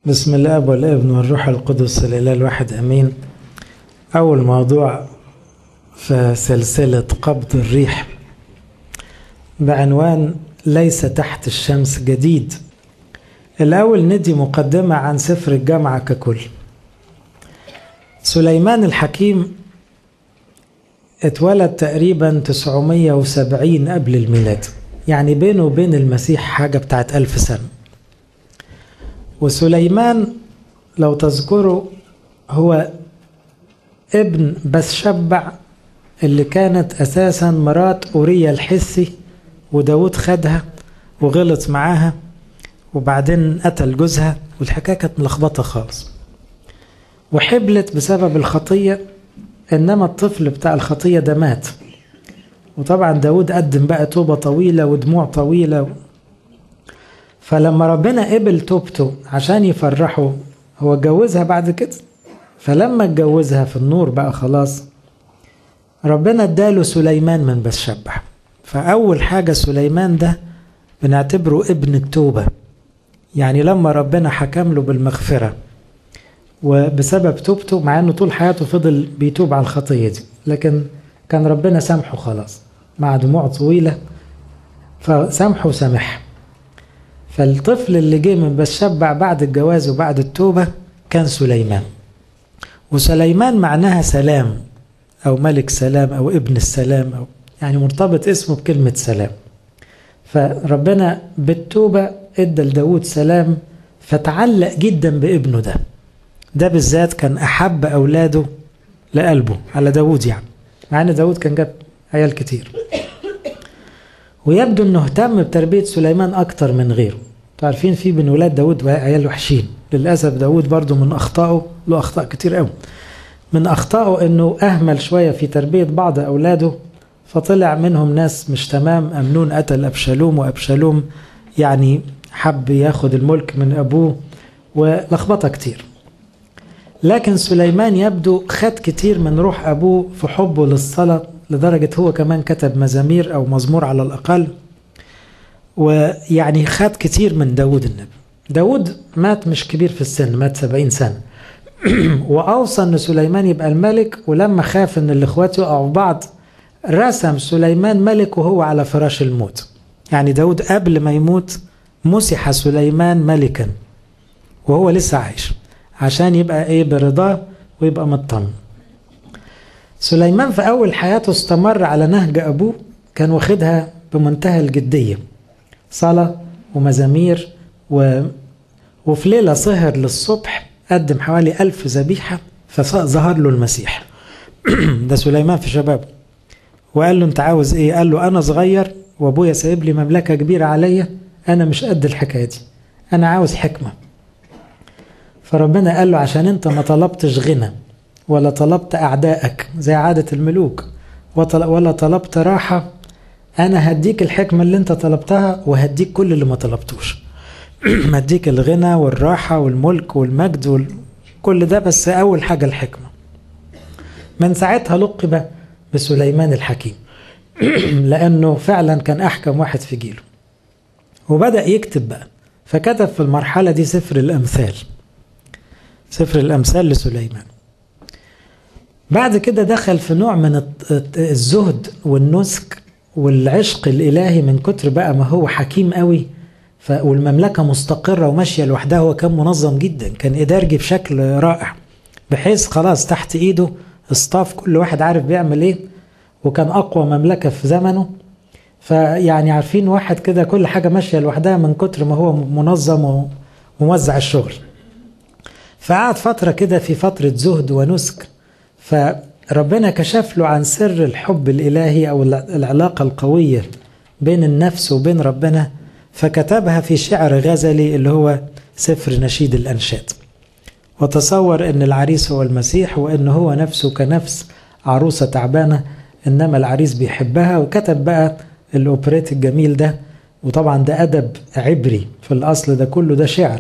بسم الاب والابن والروح القدس الاله الواحد امين اول موضوع في سلسله قبض الريح بعنوان ليس تحت الشمس جديد الاول ندي مقدمه عن سفر الجامعه ككل سليمان الحكيم اتولد تقريبا 970 قبل الميلاد يعني بينه وبين المسيح حاجة بتاعت ألف سنة وسليمان لو تذكروا هو ابن بسشبع اللي كانت أساسا مرات أوريا الحسي وداود خدها وغلط معاها وبعدين قتل جوزها والحكاية كانت ملخبطة خالص وحبلت بسبب الخطية إنما الطفل بتاع الخطية ده مات وطبعا داود قدم بقى توبة طويلة ودموع طويلة فلما ربنا قبل توبته عشان يفرحه هو اتجوزها بعد كده فلما اتجوزها في النور بقى خلاص ربنا اداله سليمان من بسشبح فأول حاجة سليمان ده بنعتبره ابن التوبة يعني لما ربنا حكم له بالمغفرة وبسبب توبته مع انه طول حياته فضل بيتوب على الخطية دي لكن كان ربنا سامحه خلاص مع دموع طويلة فسامحه وسامح فالطفل اللي جه من بسشبع بعد الجواز وبعد التوبة كان سليمان وسليمان معناها سلام أو ملك سلام أو ابن السلام أو يعني مرتبط اسمه بكلمة سلام فربنا بالتوبة ادى لداود سلام فتعلق جدا بابنه ده ده بالذات كان أحب أولاده لقلبه على داود يعني مع ان داود كان جاب عيال كتير ويبدو انه اهتم بتربية سليمان اكتر من غيره عارفين في بين ولاد داود عيال وحشين للأسف داود برضو من أخطائه له أخطاء كتير قوي من أخطائه أنه أهمل شوية في تربية بعض أولاده فطلع منهم ناس مش تمام أمنون قتل أبشالوم وأبشالوم يعني حب ياخد الملك من أبوه ولخبطة كتير لكن سليمان يبدو خد كتير من روح أبوه في حبه للصلاة لدرجة هو كمان كتب مزامير أو مزمور على الأقل ويعني خد كتير من داود النبي داود مات مش كبير في السن مات سبعين سنة وأوصى أن سليمان يبقى الملك ولما خاف أن الإخوات يقعوا بعض رسم سليمان ملك وهو على فراش الموت يعني داود قبل ما يموت مسح سليمان ملكا وهو لسه عايش عشان يبقى ايه برضاه ويبقى مطمن سليمان في اول حياته استمر على نهج ابوه كان واخدها بمنتهى الجديه صلاه ومزامير و... وفي ليله سهر للصبح قدم حوالي ألف ذبيحه فظهر له المسيح ده سليمان في شبابه وقال له انت عاوز ايه قال له انا صغير وابويا سايب لي مملكه كبيره عليا انا مش قد الحكايه دي انا عاوز حكمه فربنا قال له عشان انت ما طلبتش غنى ولا طلبت اعدائك زي عادة الملوك ولا طلبت راحة انا هديك الحكمة اللي انت طلبتها وهديك كل اللي ما طلبتوش هديك الغنى والراحة والملك والمجد وكل ده بس اول حاجة الحكمة من ساعتها لقب بسليمان الحكيم لانه فعلا كان احكم واحد في جيله وبدأ يكتب بقى فكتب في المرحلة دي سفر الامثال سفر الأمثال لسليمان بعد كده دخل في نوع من الزهد والنسك والعشق الإلهي من كتر بقى ما هو حكيم قوي والمملكة مستقرة وماشية لوحدها هو كان منظم جدا كان إدارجي بشكل رائع بحيث خلاص تحت إيده اصطاف كل واحد عارف بيعمل إيه وكان أقوى مملكة في زمنه فيعني عارفين واحد كده كل حاجة ماشية لوحدها من كتر ما هو منظم وموزع الشغل فقعد فترة كده في فترة زهد ونسك فربنا كشف له عن سر الحب الإلهي أو العلاقة القوية بين النفس وبين ربنا فكتبها في شعر غزلي اللي هو سفر نشيد الأنشاد وتصور أن العريس هو المسيح وأن هو نفسه كنفس عروسة تعبانة إنما العريس بيحبها وكتب بقى الأوبريت الجميل ده وطبعا ده أدب عبري في الأصل ده كله ده شعر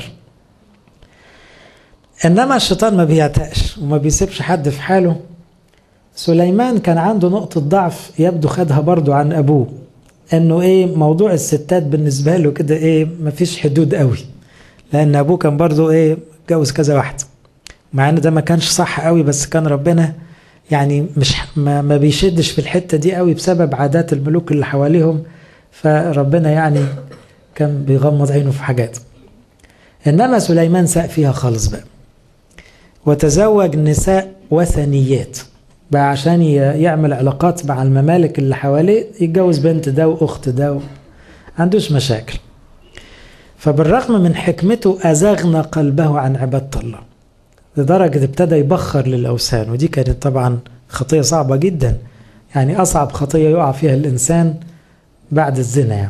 انما الشيطان ما بيعتقش وما بيسيبش حد في حاله سليمان كان عنده نقطة ضعف يبدو خدها برضو عن أبوه انه ايه موضوع الستات بالنسبة له كده ايه مفيش حدود قوي لان ابوه كان برضه ايه اتجوز كذا واحده مع ان ده ما كانش صح قوي بس كان ربنا يعني مش ما, ما بيشدش في الحته دي قوي بسبب عادات الملوك اللي حواليهم فربنا يعني كان بيغمض عينه في حاجات انما سليمان ساق فيها خالص بقى وتزوج نساء وثنيات بقى عشان يعمل علاقات مع الممالك اللي حواليه يتجوز بنت ده واخت ده و... عندوش مشاكل فبالرغم من حكمته أزغنا قلبه عن عبادة الله لدرجة ابتدى يبخر للأوثان ودي كانت طبعا خطية صعبة جدا يعني أصعب خطية يقع فيها الإنسان بعد الزنا يعني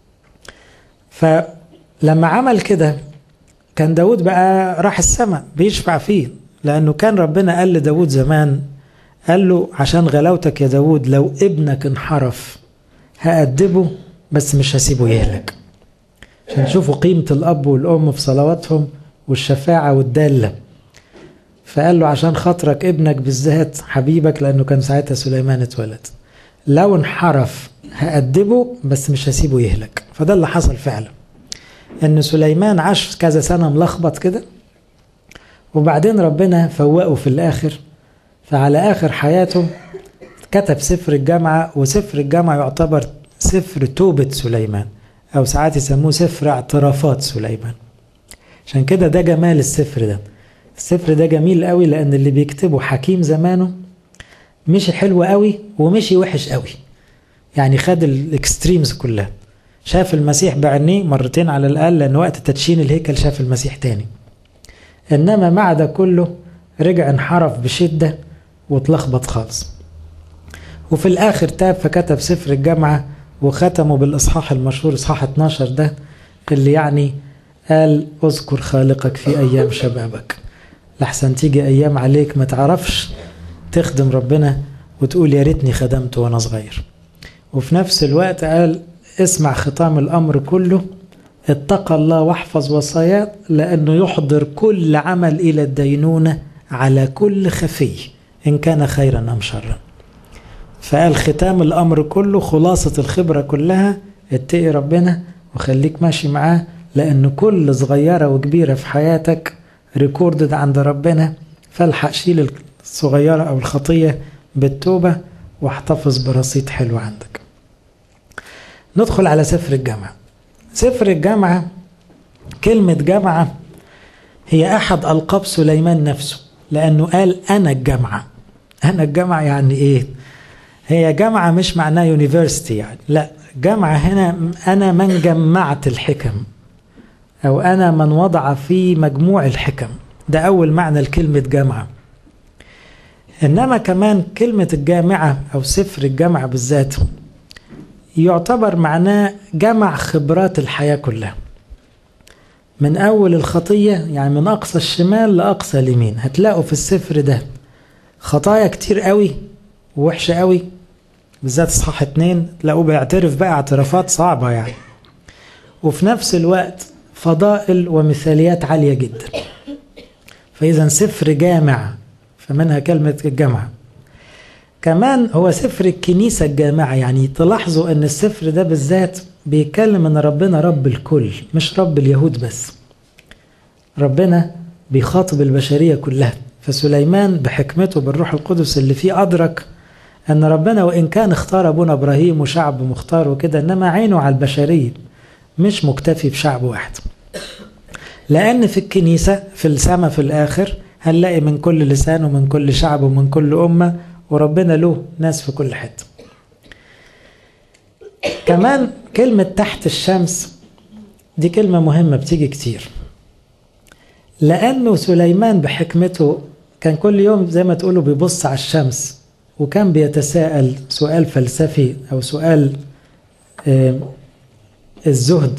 فلما عمل كده كان داود بقى راح السماء بيشفع فيه لأنه كان ربنا قال لداود زمان قال له عشان غلاوتك يا داود لو ابنك انحرف هأدبه بس مش هسيبه يهلك عشان تشوفوا قيمة الأب والأم في صلواتهم والشفاعة والدالة فقال له عشان خاطرك ابنك بالذات حبيبك لأنه كان ساعتها سليمان اتولد لو انحرف هأدبه بس مش هسيبه يهلك فده اللي حصل فعلا ان سليمان عاش كذا سنة ملخبط كده وبعدين ربنا فوقه في الآخر فعلى آخر حياته كتب سفر الجامعة وسفر الجامعة يعتبر سفر توبة سليمان أو ساعات يسموه سفر اعترافات سليمان عشان كده ده جمال السفر ده السفر ده جميل قوي لأن اللي بيكتبه حكيم زمانه مشي حلو قوي ومشي وحش قوي يعني خد الاكستريمز كلها شاف المسيح بعينيه مرتين على الأقل لأن وقت تدشين الهيكل شاف المسيح تاني إنما مع ده كله رجع انحرف بشدة واتلخبط خالص وفي الآخر تاب فكتب سفر الجامعة وختمه بالإصحاح المشهور إصحاح 12 ده اللي يعني قال اذكر خالقك في أيام شبابك لحسن تيجي أيام عليك ما تعرفش تخدم ربنا وتقول يا ريتني خدمته وأنا صغير وفي نفس الوقت قال اسمع ختام الأمر كله اتقى الله واحفظ وصاياه لأنه يحضر كل عمل إلى الدينونة على كل خفي إن كان خيرا أم شرا فقال ختام الأمر كله خلاصة الخبرة كلها اتقي ربنا وخليك ماشي معاه لأن كل صغيرة وكبيرة في حياتك ريكوردد عند ربنا فالحق شيل الصغيرة أو الخطية بالتوبة واحتفظ برصيد حلو عندك ندخل على سفر الجامعة سفر الجامعة كلمة جامعة هي أحد ألقاب سليمان نفسه لأنه قال أنا الجامعة أنا الجامعة يعني إيه هي جامعة مش معناه يونيفرسيتي يعني لا جامعة هنا أنا من جمعت الحكم أو أنا من وضع في مجموع الحكم ده أول معنى لكلمة جامعة إنما كمان كلمة الجامعة أو سفر الجامعة بالذات يعتبر معناه جمع خبرات الحياة كلها من أول الخطية يعني من أقصى الشمال لأقصى اليمين هتلاقوا في السفر ده خطايا كتير قوي ووحشة قوي بالذات اصحاح اتنين تلاقوه بيعترف بقى اعترافات صعبة يعني وفي نفس الوقت فضائل ومثاليات عالية جدا فإذا سفر جامع فمنها كلمة الجامعة كمان هو سفر الكنيسة الجامعة يعني تلاحظوا أن السفر ده بالذات بيتكلم أن ربنا رب الكل مش رب اليهود بس ربنا بيخاطب البشرية كلها فسليمان بحكمته بالروح القدس اللي فيه أدرك أن ربنا وإن كان اختار أبونا إبراهيم وشعب مختار وكده إنما عينه على البشرية مش مكتفي بشعب واحد لأن في الكنيسة في السماء في الآخر هنلاقي من كل لسان ومن كل شعب ومن كل أمة وربنا له ناس في كل حتة كمان كلمة تحت الشمس دي كلمة مهمة بتيجي كتير لأنه سليمان بحكمته كان كل يوم زي ما تقولوا بيبص على الشمس وكان بيتساءل سؤال فلسفي أو سؤال الزهد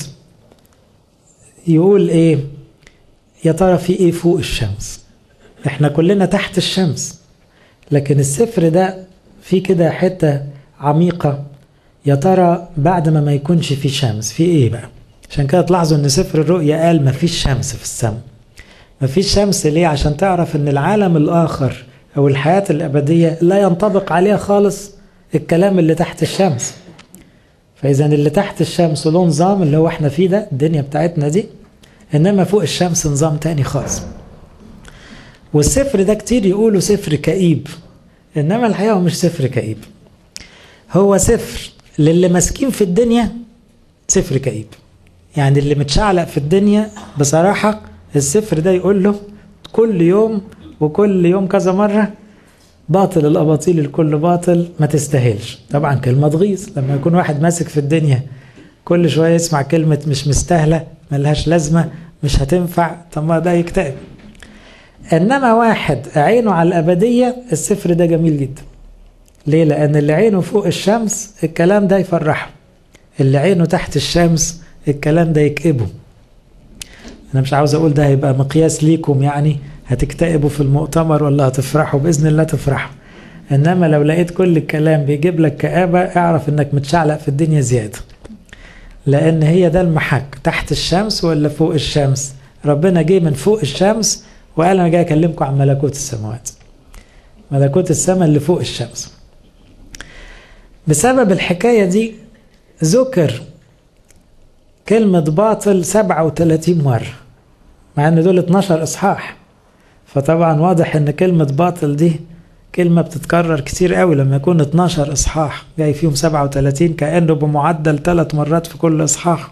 يقول إيه يا ترى في إيه فوق الشمس إحنا كلنا تحت الشمس لكن السفر ده فيه كده حتة عميقة يا ترى بعد ما ما يكونش في شمس في ايه بقى عشان كده تلاحظوا ان سفر الرؤيا قال ما فيش شمس في السماء ما فيش شمس ليه عشان تعرف ان العالم الاخر او الحياة الابدية لا ينطبق عليها خالص الكلام اللي تحت الشمس فاذا اللي تحت الشمس له نظام اللي هو احنا فيه ده الدنيا بتاعتنا دي إنما فوق الشمس نظام تاني خالص والسفر ده كتير يقولوا سفر كئيب إنما الحقيقة هو مش سفر كئيب هو سفر للي ماسكين في الدنيا سفر كئيب يعني اللي متشعلق في الدنيا بصراحة السفر ده يقول له كل يوم وكل يوم كذا مرة باطل الأباطيل الكل باطل ما تستاهلش طبعا كلمة تغيظ لما يكون واحد ماسك في الدنيا كل شوية يسمع كلمة مش مستاهلة ملهاش لازمة مش هتنفع طب ما ده يكتئب إنما واحد عينه على الأبدية السفر ده جميل جدا ليه؟ لأن اللي عينه فوق الشمس الكلام ده يفرحه اللي عينه تحت الشمس الكلام ده يكئبه أنا مش عاوز أقول ده هيبقى مقياس ليكم يعني هتكتئبوا في المؤتمر ولا هتفرحوا بإذن الله تفرحوا إنما لو لقيت كل الكلام بيجيب لك كآبة اعرف إنك متشعلق في الدنيا زيادة لأن هي ده المحك تحت الشمس ولا فوق الشمس ربنا جه من فوق الشمس وقال أنا جاي أكلمكم عن ملكوت السماوات ملكوت السماء اللي فوق الشمس بسبب الحكاية دي ذكر كلمة باطل 37 مرة مع ان دول 12 اصحاح فطبعا واضح ان كلمة باطل دي كلمة بتتكرر كتير قوي لما يكون 12 اصحاح جاي فيهم 37 كأنه بمعدل ثلاث مرات في كل اصحاح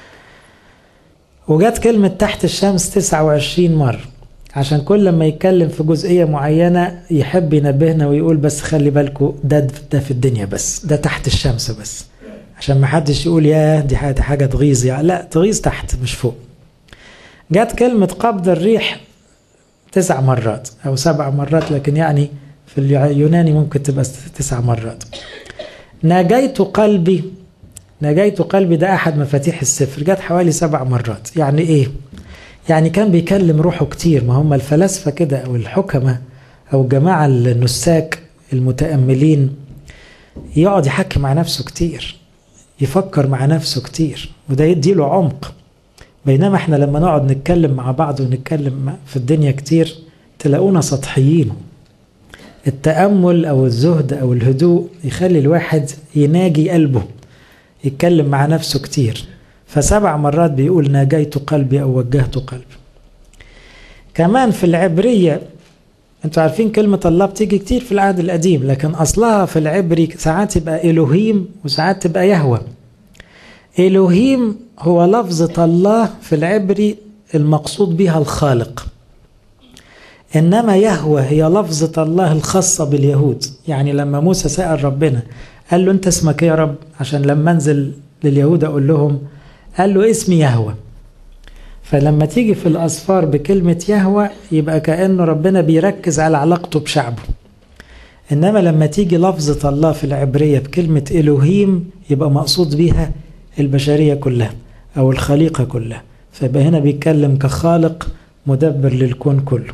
وجت كلمة تحت الشمس 29 مرة عشان كل لما يتكلم في جزئية معينة يحب ينبهنا ويقول بس خلي بالكم ده ده في الدنيا بس ده تحت الشمس بس عشان ما حدش يقول يا دي حاجة, حاجة تغيظ يعني لا تغيظ تحت مش فوق جت كلمة قبض الريح تسع مرات أو سبع مرات لكن يعني في اليوناني ممكن تبقى تسع مرات ناجيت قلبي ناجيت قلبي ده أحد مفاتيح السفر جت حوالي سبع مرات يعني إيه؟ يعني كان بيكلم روحه كتير ما هم الفلاسفة كده أو الحكمة أو الجماعة النساك المتأملين يقعد يحكي مع نفسه كتير يفكر مع نفسه كتير وده يديله عمق بينما احنا لما نقعد نتكلم مع بعض ونتكلم في الدنيا كتير تلاقونا سطحيين التأمل أو الزهد أو الهدوء يخلي الواحد يناجي قلبه يتكلم مع نفسه كتير فسبع مرات بيقول ناجيت قلبي أو وجهت قلبي كمان في العبرية انتوا عارفين كلمة الله بتيجي كتير في العهد القديم لكن أصلها في العبري ساعات تبقى إلهيم وساعات تبقى يهوى إلهيم هو لفظة الله في العبري المقصود بها الخالق إنما يهوى هي لفظة الله الخاصة باليهود يعني لما موسى سأل ربنا قال له أنت اسمك يا رب عشان لما أنزل لليهود أقول لهم قال له اسمي يهوى فلما تيجي في الأصفار بكلمة يهوى يبقى كأنه ربنا بيركز على علاقته بشعبه إنما لما تيجي لفظة الله في العبرية بكلمة إلهيم يبقى مقصود بيها البشرية كلها أو الخليقة كلها فيبقى هنا بيتكلم كخالق مدبر للكون كله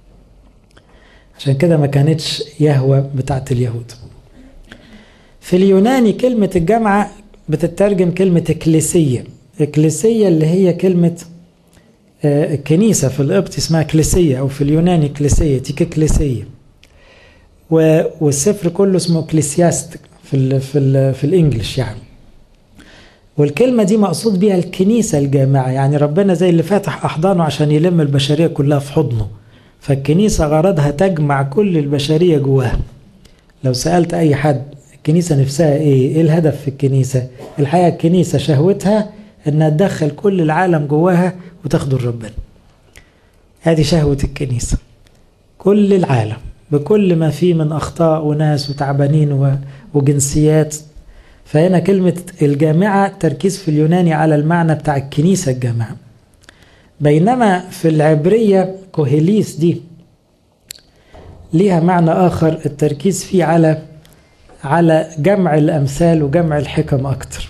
عشان كده ما كانتش يهوى بتاعت اليهود في اليوناني كلمة الجامعة بتترجم كلمة إكليسية إكليسية اللي هي كلمة الكنيسة في القبط اسمها كليسية أو في اليوناني كليسية تيك كليسية والسفر كله اسمه كليسياست في ال في ال في الانجليش يعني والكلمة دي مقصود بيها الكنيسة الجامعة يعني ربنا زي اللي فاتح أحضانه عشان يلم البشرية كلها في حضنه فالكنيسة غرضها تجمع كل البشرية جواها لو سألت أي حد الكنيسة نفسها إيه؟ إيه الهدف في الكنيسة؟ الحقيقة الكنيسة شهوتها إنها تدخل كل العالم جواها وتاخده ربنا هذه شهوة الكنيسة كل العالم بكل ما فيه من أخطاء وناس وتعبانين وجنسيات فهنا كلمة الجامعة تركيز في اليوناني على المعنى بتاع الكنيسة الجامعة بينما في العبرية كوهيليس دي ليها معنى آخر التركيز فيه على على جمع الأمثال وجمع الحكم أكتر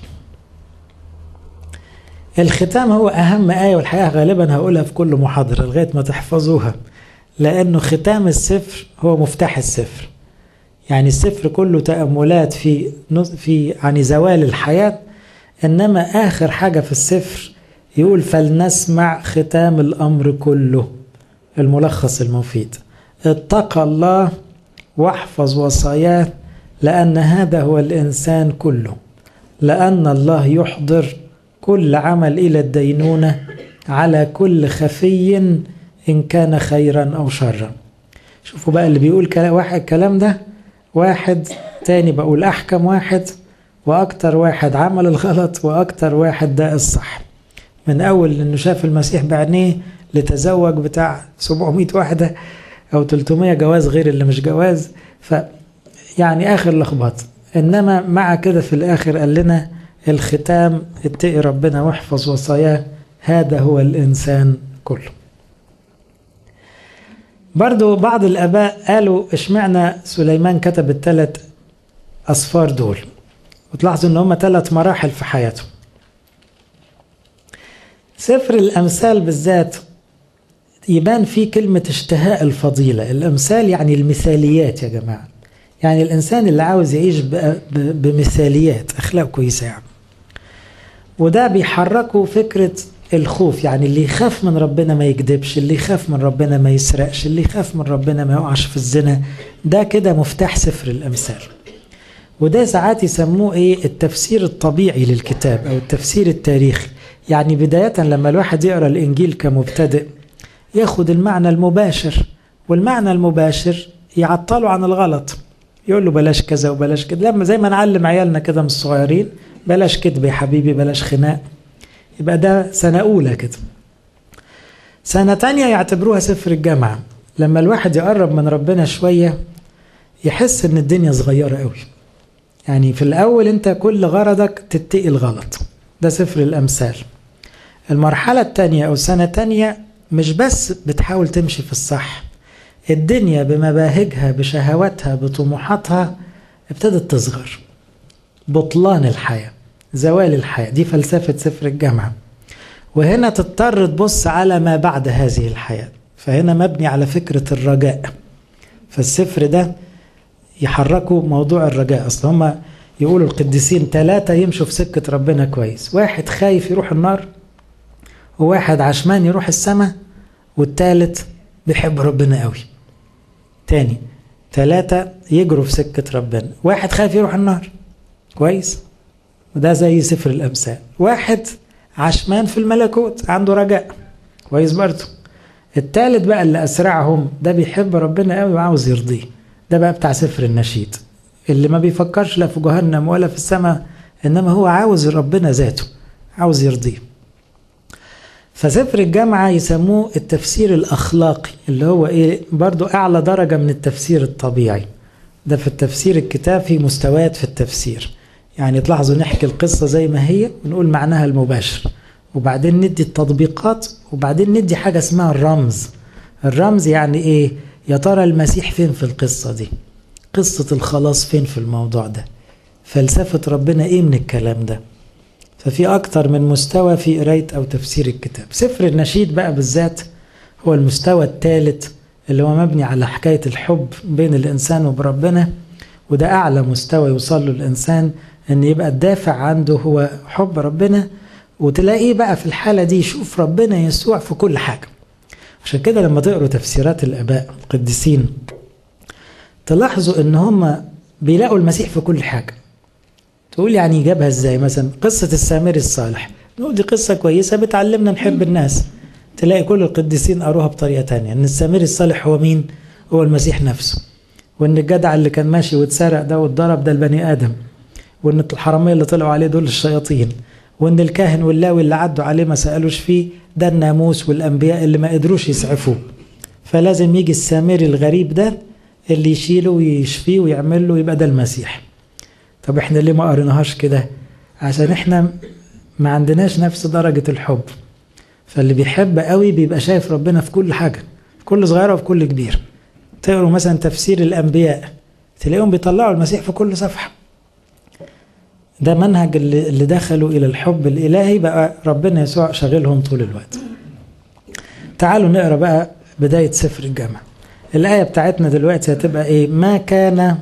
الختام هو أهم آية والحقيقة غالبا هقولها في كل محاضرة لغاية ما تحفظوها لأنه ختام السفر هو مفتاح السفر يعني السفر كله تأملات في في عن زوال الحياة إنما آخر حاجة في السفر يقول فلنسمع ختام الأمر كله الملخص المفيد اتقى الله واحفظ وصاياه لأن هذا هو الإنسان كله لأن الله يحضر كل عمل إلى الدينونة على كل خفي إن كان خيرا أو شرا شوفوا بقى اللي بيقول كلام واحد الكلام ده واحد تاني بقول أحكم واحد وأكتر واحد عمل الغلط وأكتر واحد ده الصح من أول إنه شاف المسيح بعينيه لتزوج بتاع 700 واحدة أو 300 جواز غير اللي مش جواز ف يعني آخر لخبطة إنما مع كده في الآخر قال لنا الختام اتقي ربنا واحفظ وصاياه هذا هو الإنسان كله برضو بعض الآباء قالوا اشمعنى سليمان كتب الثلاث أصفار دول وتلاحظوا ان هم ثلاث مراحل في حياته سفر الأمثال بالذات يبان فيه كلمة اشتهاء الفضيلة الأمثال يعني المثاليات يا جماعة يعني الإنسان اللي عاوز يعيش بمثاليات أخلاق كويسة يعني وده بيحركه فكرة الخوف يعني اللي يخاف من ربنا ما يكذبش اللي يخاف من ربنا ما يسرقش اللي يخاف من ربنا ما يقعش في الزنا ده كده مفتاح سفر الأمثال وده ساعات يسموه ايه التفسير الطبيعي للكتاب او التفسير التاريخي يعني بداية لما الواحد يقرأ الإنجيل كمبتدئ ياخد المعنى المباشر والمعنى المباشر يعطله عن الغلط يقول له بلاش كذا وبلاش كده لما زي ما نعلم عيالنا كده من الصغيرين بلاش كذب يا حبيبي بلاش خناق يبقى ده سنة أولى كده سنة تانية يعتبروها سفر الجامعة لما الواحد يقرب من ربنا شوية يحس ان الدنيا صغيرة قوي يعني في الأول أنت كل غرضك تتقي الغلط ده سفر الأمثال المرحلة التانية أو السنة التانية مش بس بتحاول تمشي في الصح الدنيا بمباهجها بشهواتها بطموحاتها ابتدت تصغر بطلان الحياة زوال الحياة دي فلسفة سفر الجامعة وهنا تضطر تبص على ما بعد هذه الحياة فهنا مبني على فكرة الرجاء فالسفر ده يحركوا موضوع الرجاء اصل هم يقولوا القديسين ثلاثة يمشوا في سكة ربنا كويس واحد خايف يروح النار وواحد عشمان يروح السماء والثالث بيحب ربنا قوي تاني ثلاثة يجروا في سكة ربنا واحد خايف يروح النار كويس وده زي سفر الأمثال واحد عشمان في الملكوت عنده رجاء كويس برضه الثالث بقى اللي أسرعهم ده بيحب ربنا قوي وعاوز يرضيه ده بقى بتاع سفر النشيد اللي ما بيفكرش لا في جهنم ولا في السماء انما هو عاوز ربنا ذاته عاوز يرضيه فسفر الجامعة يسموه التفسير الأخلاقي اللي هو إيه برضو أعلى درجة من التفسير الطبيعي ده في التفسير الكتاب في مستويات في التفسير يعني تلاحظوا نحكي القصة زي ما هي ونقول معناها المباشر وبعدين ندي التطبيقات وبعدين ندي حاجة اسمها الرمز الرمز يعني إيه يا ترى المسيح فين في القصة دي قصة الخلاص فين في الموضوع ده فلسفة ربنا ايه من الكلام ده ففي أكتر من مستوى في قراية أو تفسير الكتاب سفر النشيد بقى بالذات هو المستوى الثالث اللي هو مبني على حكاية الحب بين الإنسان وبربنا وده أعلى مستوى يوصل له الإنسان أن يبقى الدافع عنده هو حب ربنا وتلاقيه بقى في الحالة دي يشوف ربنا يسوع في كل حاجة عشان كده لما تقروا تفسيرات الآباء القديسين تلاحظوا ان هم بيلاقوا المسيح في كل حاجة تقول يعني جابها ازاي مثلا قصة السامري الصالح نقول دي قصة كويسة بتعلمنا نحب الناس تلاقي كل القديسين قروها بطريقة تانية ان السامري الصالح هو مين هو المسيح نفسه وان الجدع اللي كان ماشي واتسرق ده واتضرب ده البني ادم وان الحرامية اللي طلعوا عليه دول الشياطين وان الكاهن واللاوي اللي عدوا عليه ما سألوش فيه ده الناموس والانبياء اللي ما قدروش يسعفوه فلازم يجي السامري الغريب ده اللي يشيله ويشفيه ويعمل له يبقى ده المسيح طب احنا ليه ما قريناهاش كده عشان احنا ما عندناش نفس درجة الحب فاللي بيحب قوي بيبقى شايف ربنا في كل حاجة في كل صغيرة وفي كل كبير تقروا مثلا تفسير الأنبياء تلاقيهم بيطلعوا المسيح في كل صفحة ده منهج اللي, اللي دخلوا إلى الحب الإلهي بقى ربنا يسوع شغلهم طول الوقت تعالوا نقرا بقى بداية سفر الجامعة الآية بتاعتنا دلوقتي هتبقى إيه ما كان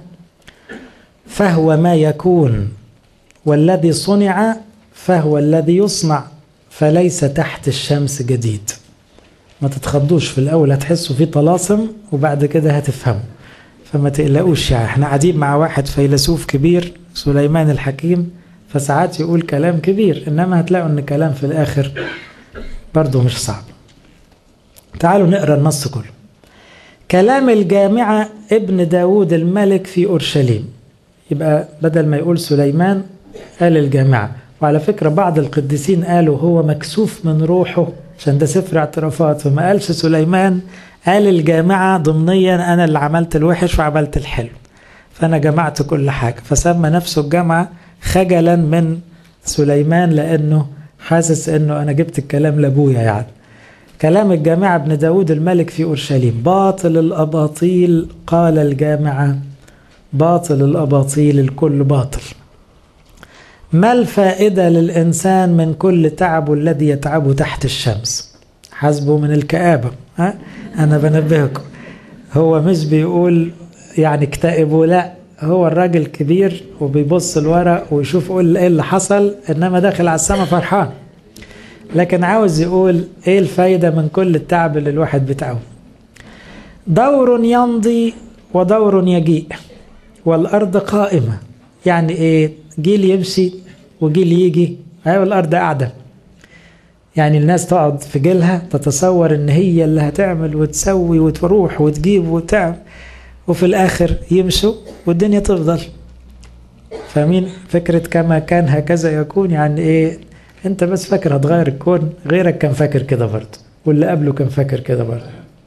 فهو ما يكون والذي صنع فهو الذي يصنع فليس تحت الشمس جديد ما تتخضوش في الأول هتحسوا في طلاسم وبعد كده هتفهموا فما تقلقوش يعني احنا قاعدين مع واحد فيلسوف كبير سليمان الحكيم فساعات يقول كلام كبير انما هتلاقوا ان كلام في الاخر برضه مش صعب تعالوا نقرأ النص كله كلام الجامعة ابن داود الملك في أورشليم يبقى بدل ما يقول سليمان قال الجامعة وعلى فكرة بعض القديسين قالوا هو مكسوف من روحه عشان ده سفر اعترافات فما قالش سليمان قال الجامعة ضمنيا أنا اللي عملت الوحش وعملت الحلو فأنا جمعت كل حاجة فسمى نفسه الجامعة خجلا من سليمان لأنه حاسس أنه أنا جبت الكلام لأبويا يعني كلام الجامعة ابن داود الملك في أورشليم باطل الأباطيل قال الجامعة باطل الأباطيل الكل باطل ما الفائدة للإنسان من كل تعب الذي يتعبه تحت الشمس حسبه من الكآبة ها؟ أنا بنبهكم هو مش بيقول يعني اكتئبوا لا هو الراجل كبير وبيبص لورا ويشوف ايه اللي حصل انما داخل على السما فرحان لكن عاوز يقول ايه الفايدة من كل التعب اللي الواحد بتاعه دور يمضي ودور يجيء والارض قائمة يعني ايه جيل يمشي وجيل يجي ايوه الارض قاعدة يعني الناس تقعد في جيلها تتصور ان هي اللي هتعمل وتسوي وتروح وتجيب وتعمل وفي الاخر يمشوا والدنيا تفضل فاهمين فكرة كما كان هكذا يكون يعني ايه انت بس فاكر هتغير الكون غيرك كان فاكر كده برضه واللي قبله كان فاكر كده برضه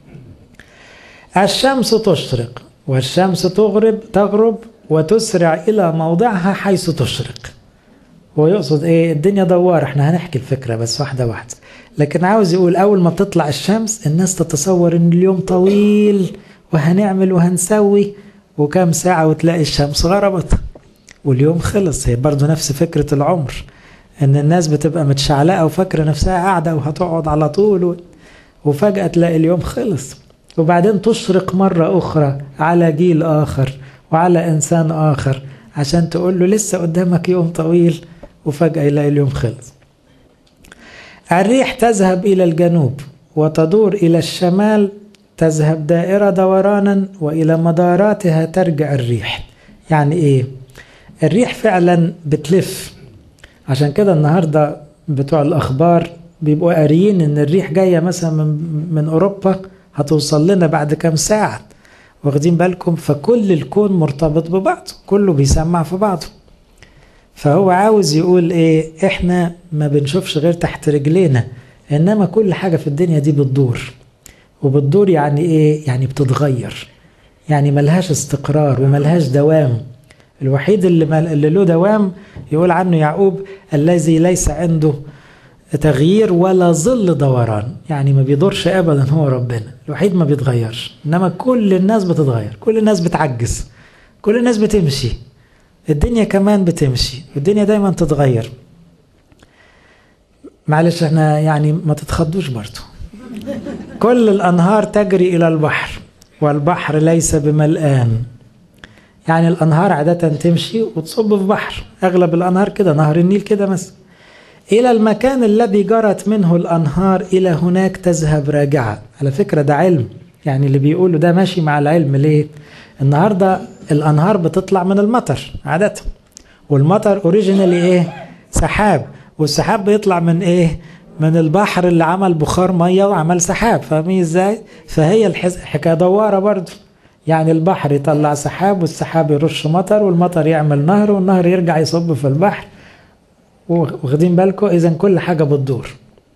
الشمس تشرق والشمس تغرب تغرب وتسرع الى موضعها حيث تشرق هو يقصد ايه الدنيا دوار احنا هنحكي الفكرة بس واحدة واحدة لكن عاوز يقول اول ما بتطلع الشمس الناس تتصور ان اليوم طويل وهنعمل وهنسوي وكم ساعة وتلاقي الشمس غربت واليوم خلص هي برضو نفس فكرة العمر ان الناس بتبقى متشعلقة وفاكرة نفسها قاعدة وهتقعد على طول وفجأة تلاقي اليوم خلص وبعدين تشرق مرة أخرى على جيل آخر وعلى إنسان آخر عشان تقول له لسه قدامك يوم طويل وفجأة يلاقي اليوم خلص الريح تذهب إلى الجنوب وتدور إلى الشمال تذهب دائرة دورانا وإلى مداراتها ترجع الريح يعني إيه الريح فعلا بتلف عشان كده النهاردة بتوع الأخبار بيبقوا قاريين إن الريح جاية مثلا من, من أوروبا هتوصل لنا بعد كام ساعة واخدين بالكم فكل الكون مرتبط ببعضه كله بيسمع في بعضه فهو عاوز يقول ايه احنا ما بنشوفش غير تحت رجلينا انما كل حاجة في الدنيا دي بتدور وبتدور يعني ايه يعني بتتغير يعني ملهاش استقرار وملهاش دوام الوحيد اللي, مل... اللي له دوام يقول عنه يعقوب الذي ليس عنده تغيير ولا ظل دوران يعني ما بيدورش ابدا هو ربنا الوحيد ما بيتغيرش انما كل الناس بتتغير كل الناس بتعجز كل الناس بتمشي الدنيا كمان بتمشي والدنيا دايما تتغير معلش احنا يعني ما تتخضوش برضه كل الانهار تجري الى البحر والبحر ليس بملآن يعني الانهار عاده تمشي وتصب في بحر اغلب الانهار كده نهر النيل كده مثلا إلى المكان الذي جرت منه الأنهار إلى هناك تذهب راجعة على فكرة ده علم يعني اللي بيقوله ده ماشي مع العلم ليه النهاردة الأنهار بتطلع من المطر عادة والمطر اوريجينالي ايه سحاب والسحاب بيطلع من ايه من البحر اللي عمل بخار ميه وعمل سحاب فاهمين ازاي فهي الحكايه دواره برضه يعني البحر يطلع سحاب والسحاب يرش مطر والمطر يعمل نهر والنهر يرجع يصب في البحر واخدين بالكم اذا كل حاجه بتدور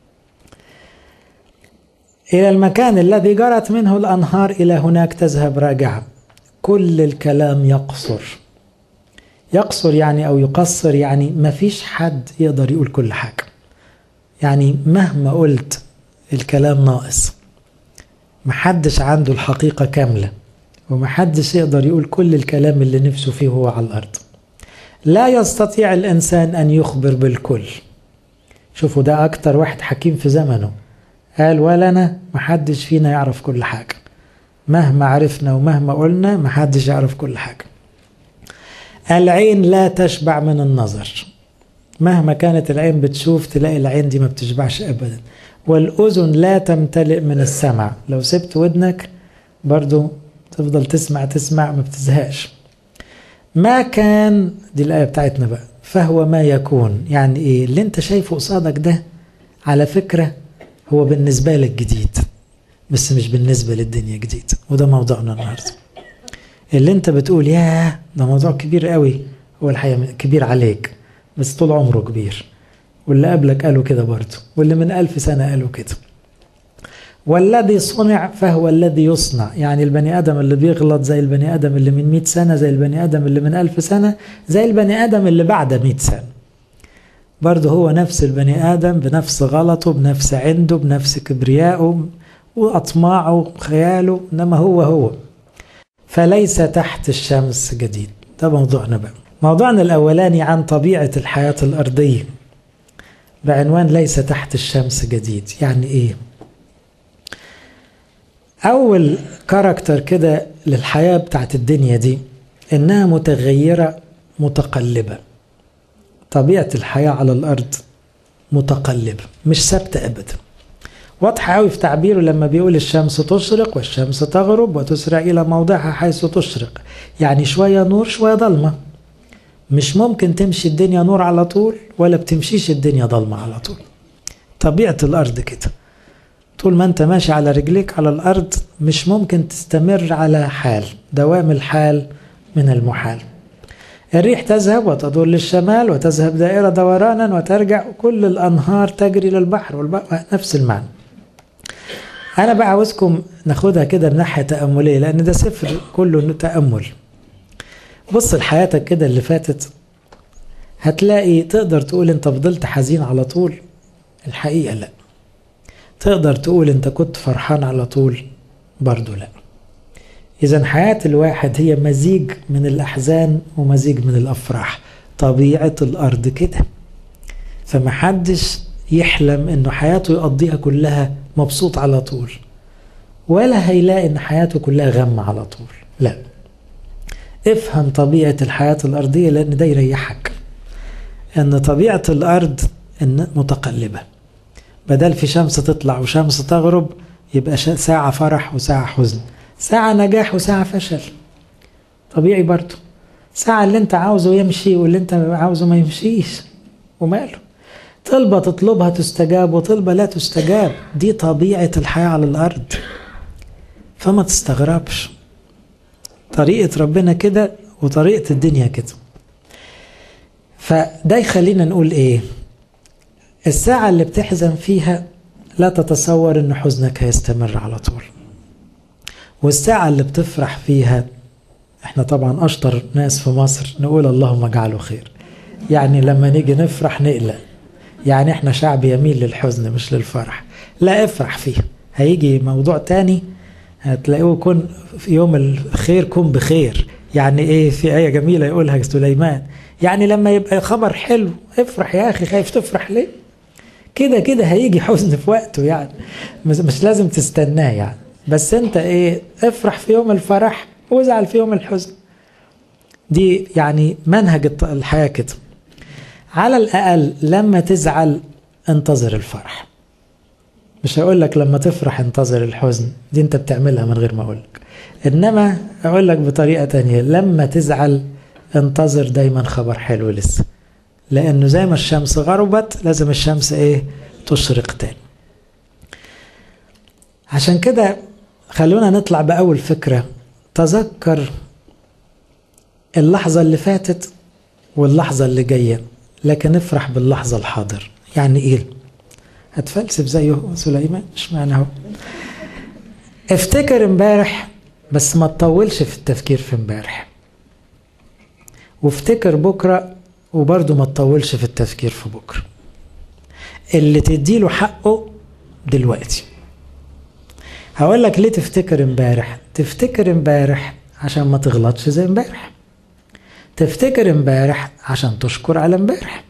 الى المكان الذي جرت منه الانهار الى هناك تذهب راجعه كل الكلام يقصر يقصر يعني او يقصر يعني ما فيش حد يقدر يقول كل حاجه يعني مهما قلت الكلام ناقص محدش عنده الحقيقه كامله ومحدش يقدر يقول كل الكلام اللي نفسه فيه هو على الارض لا يستطيع الإنسان أن يخبر بالكل شوفوا ده أكتر واحد حكيم في زمنه قال ولنا محدش فينا يعرف كل حاجة مهما عرفنا ومهما قلنا محدش يعرف كل حاجة العين لا تشبع من النظر مهما كانت العين بتشوف تلاقي العين دي ما بتشبعش أبدا والأذن لا تمتلئ من السمع لو سبت ودنك برضو تفضل تسمع تسمع ما بتزهقش ما كان دي الآية بتاعتنا بقى فهو ما يكون يعني إيه اللي أنت شايفه قصادك ده على فكرة هو بالنسبة لك جديد بس مش بالنسبة للدنيا جديد وده موضوعنا النهاردة اللي انت بتقول ياه ده موضوع كبير قوي هو الحقيقة كبير عليك بس طول عمره كبير واللي قبلك قالوا كده برضه واللي من ألف سنة قالوا كده والذي صنع فهو الذي يصنع يعني البني آدم اللي بيغلط زي البني آدم اللي من مئة سنة زي البني آدم اللي من ألف سنة زي البني آدم اللي بعد مئة سنة برضه هو نفس البني آدم بنفس غلطه بنفس عنده بنفس كبريائه وأطماعه وخياله إنما هو هو فليس تحت الشمس جديد ده موضوعنا بقى موضوعنا الأولاني عن طبيعة الحياة الأرضية بعنوان ليس تحت الشمس جديد يعني إيه أول كاركتر كده للحياة بتاعت الدنيا دي إنها متغيرة متقلبة طبيعة الحياة على الأرض متقلبة مش ثابتة أبدا واضحة أوي في تعبيره لما بيقول الشمس تشرق والشمس تغرب وتسرع إلى موضعها حيث تشرق يعني شوية نور شوية ضلمة مش ممكن تمشي الدنيا نور على طول ولا بتمشيش الدنيا ضلمة على طول طبيعة الأرض كده طول ما انت ماشي على رجليك على الأرض مش ممكن تستمر على حال دوام الحال من المحال الريح تذهب وتدور للشمال وتذهب دائرة دورانا وترجع كل الأنهار تجري للبحر والبحر نفس المعنى أنا بقى عاوزكم ناخدها كده من ناحية تأملية لأن ده سفر كله تأمل بص لحياتك كده اللي فاتت هتلاقي تقدر تقول انت فضلت حزين على طول الحقيقة لا تقدر تقول انت كنت فرحان على طول برضو لا إذا حياة الواحد هي مزيج من الأحزان ومزيج من الأفراح طبيعة الأرض كده فمحدش يحلم إنه حياته يقضيها كلها مبسوط على طول ولا هيلاقي إن حياته كلها غم على طول لا افهم طبيعة الحياة الأرضية لأن ده يريحك أن طبيعة الأرض إن متقلبة بدل في شمس تطلع وشمس تغرب يبقى ساعة فرح وساعة حزن ساعة نجاح وساعة فشل طبيعي برضو ساعة اللي انت عاوزه يمشي واللي انت عاوزه ما يمشيش وماله طلبة تطلبها تستجاب وطلبة لا تستجاب دي طبيعة الحياة على الأرض فما تستغربش طريقة ربنا كده وطريقة الدنيا كده فده يخلينا نقول ايه الساعة اللي بتحزن فيها لا تتصور ان حزنك هيستمر على طول والساعة اللي بتفرح فيها احنا طبعا اشطر ناس في مصر نقول اللهم اجعله خير يعني لما نيجي نفرح نقلق يعني احنا شعب يميل للحزن مش للفرح لا افرح فيه هيجي موضوع تاني هتلاقوه كن في يوم الخير كن بخير يعني ايه في آية جميلة يقولها سليمان يعني لما يبقى خبر حلو افرح يا اخي خايف تفرح ليه كده كده هيجي حزن في وقته يعني مش لازم تستناه يعني بس انت ايه افرح في يوم الفرح وازعل في يوم الحزن دي يعني منهج الحياة كده على الأقل لما تزعل انتظر الفرح مش هقول لك لما تفرح انتظر الحزن دي انت بتعملها من غير ما اقول لك انما اقول لك بطريقة تانية لما تزعل انتظر دايما خبر حلو لسه لانه زي ما الشمس غربت لازم الشمس ايه تشرق تاني عشان كده خلونا نطلع بأول فكرة تذكر اللحظة اللي فاتت واللحظة اللي جاية لكن افرح باللحظة الحاضر يعني ايه هتفلسف زيه سليمان مش معنى هو افتكر امبارح بس ما تطولش في التفكير في امبارح وافتكر بكرة وبرضه ما تطولش في التفكير في بكرة اللي تديله حقه دلوقتي هقول لك ليه تفتكر امبارح تفتكر امبارح عشان ما تغلطش زي امبارح تفتكر امبارح عشان تشكر على امبارح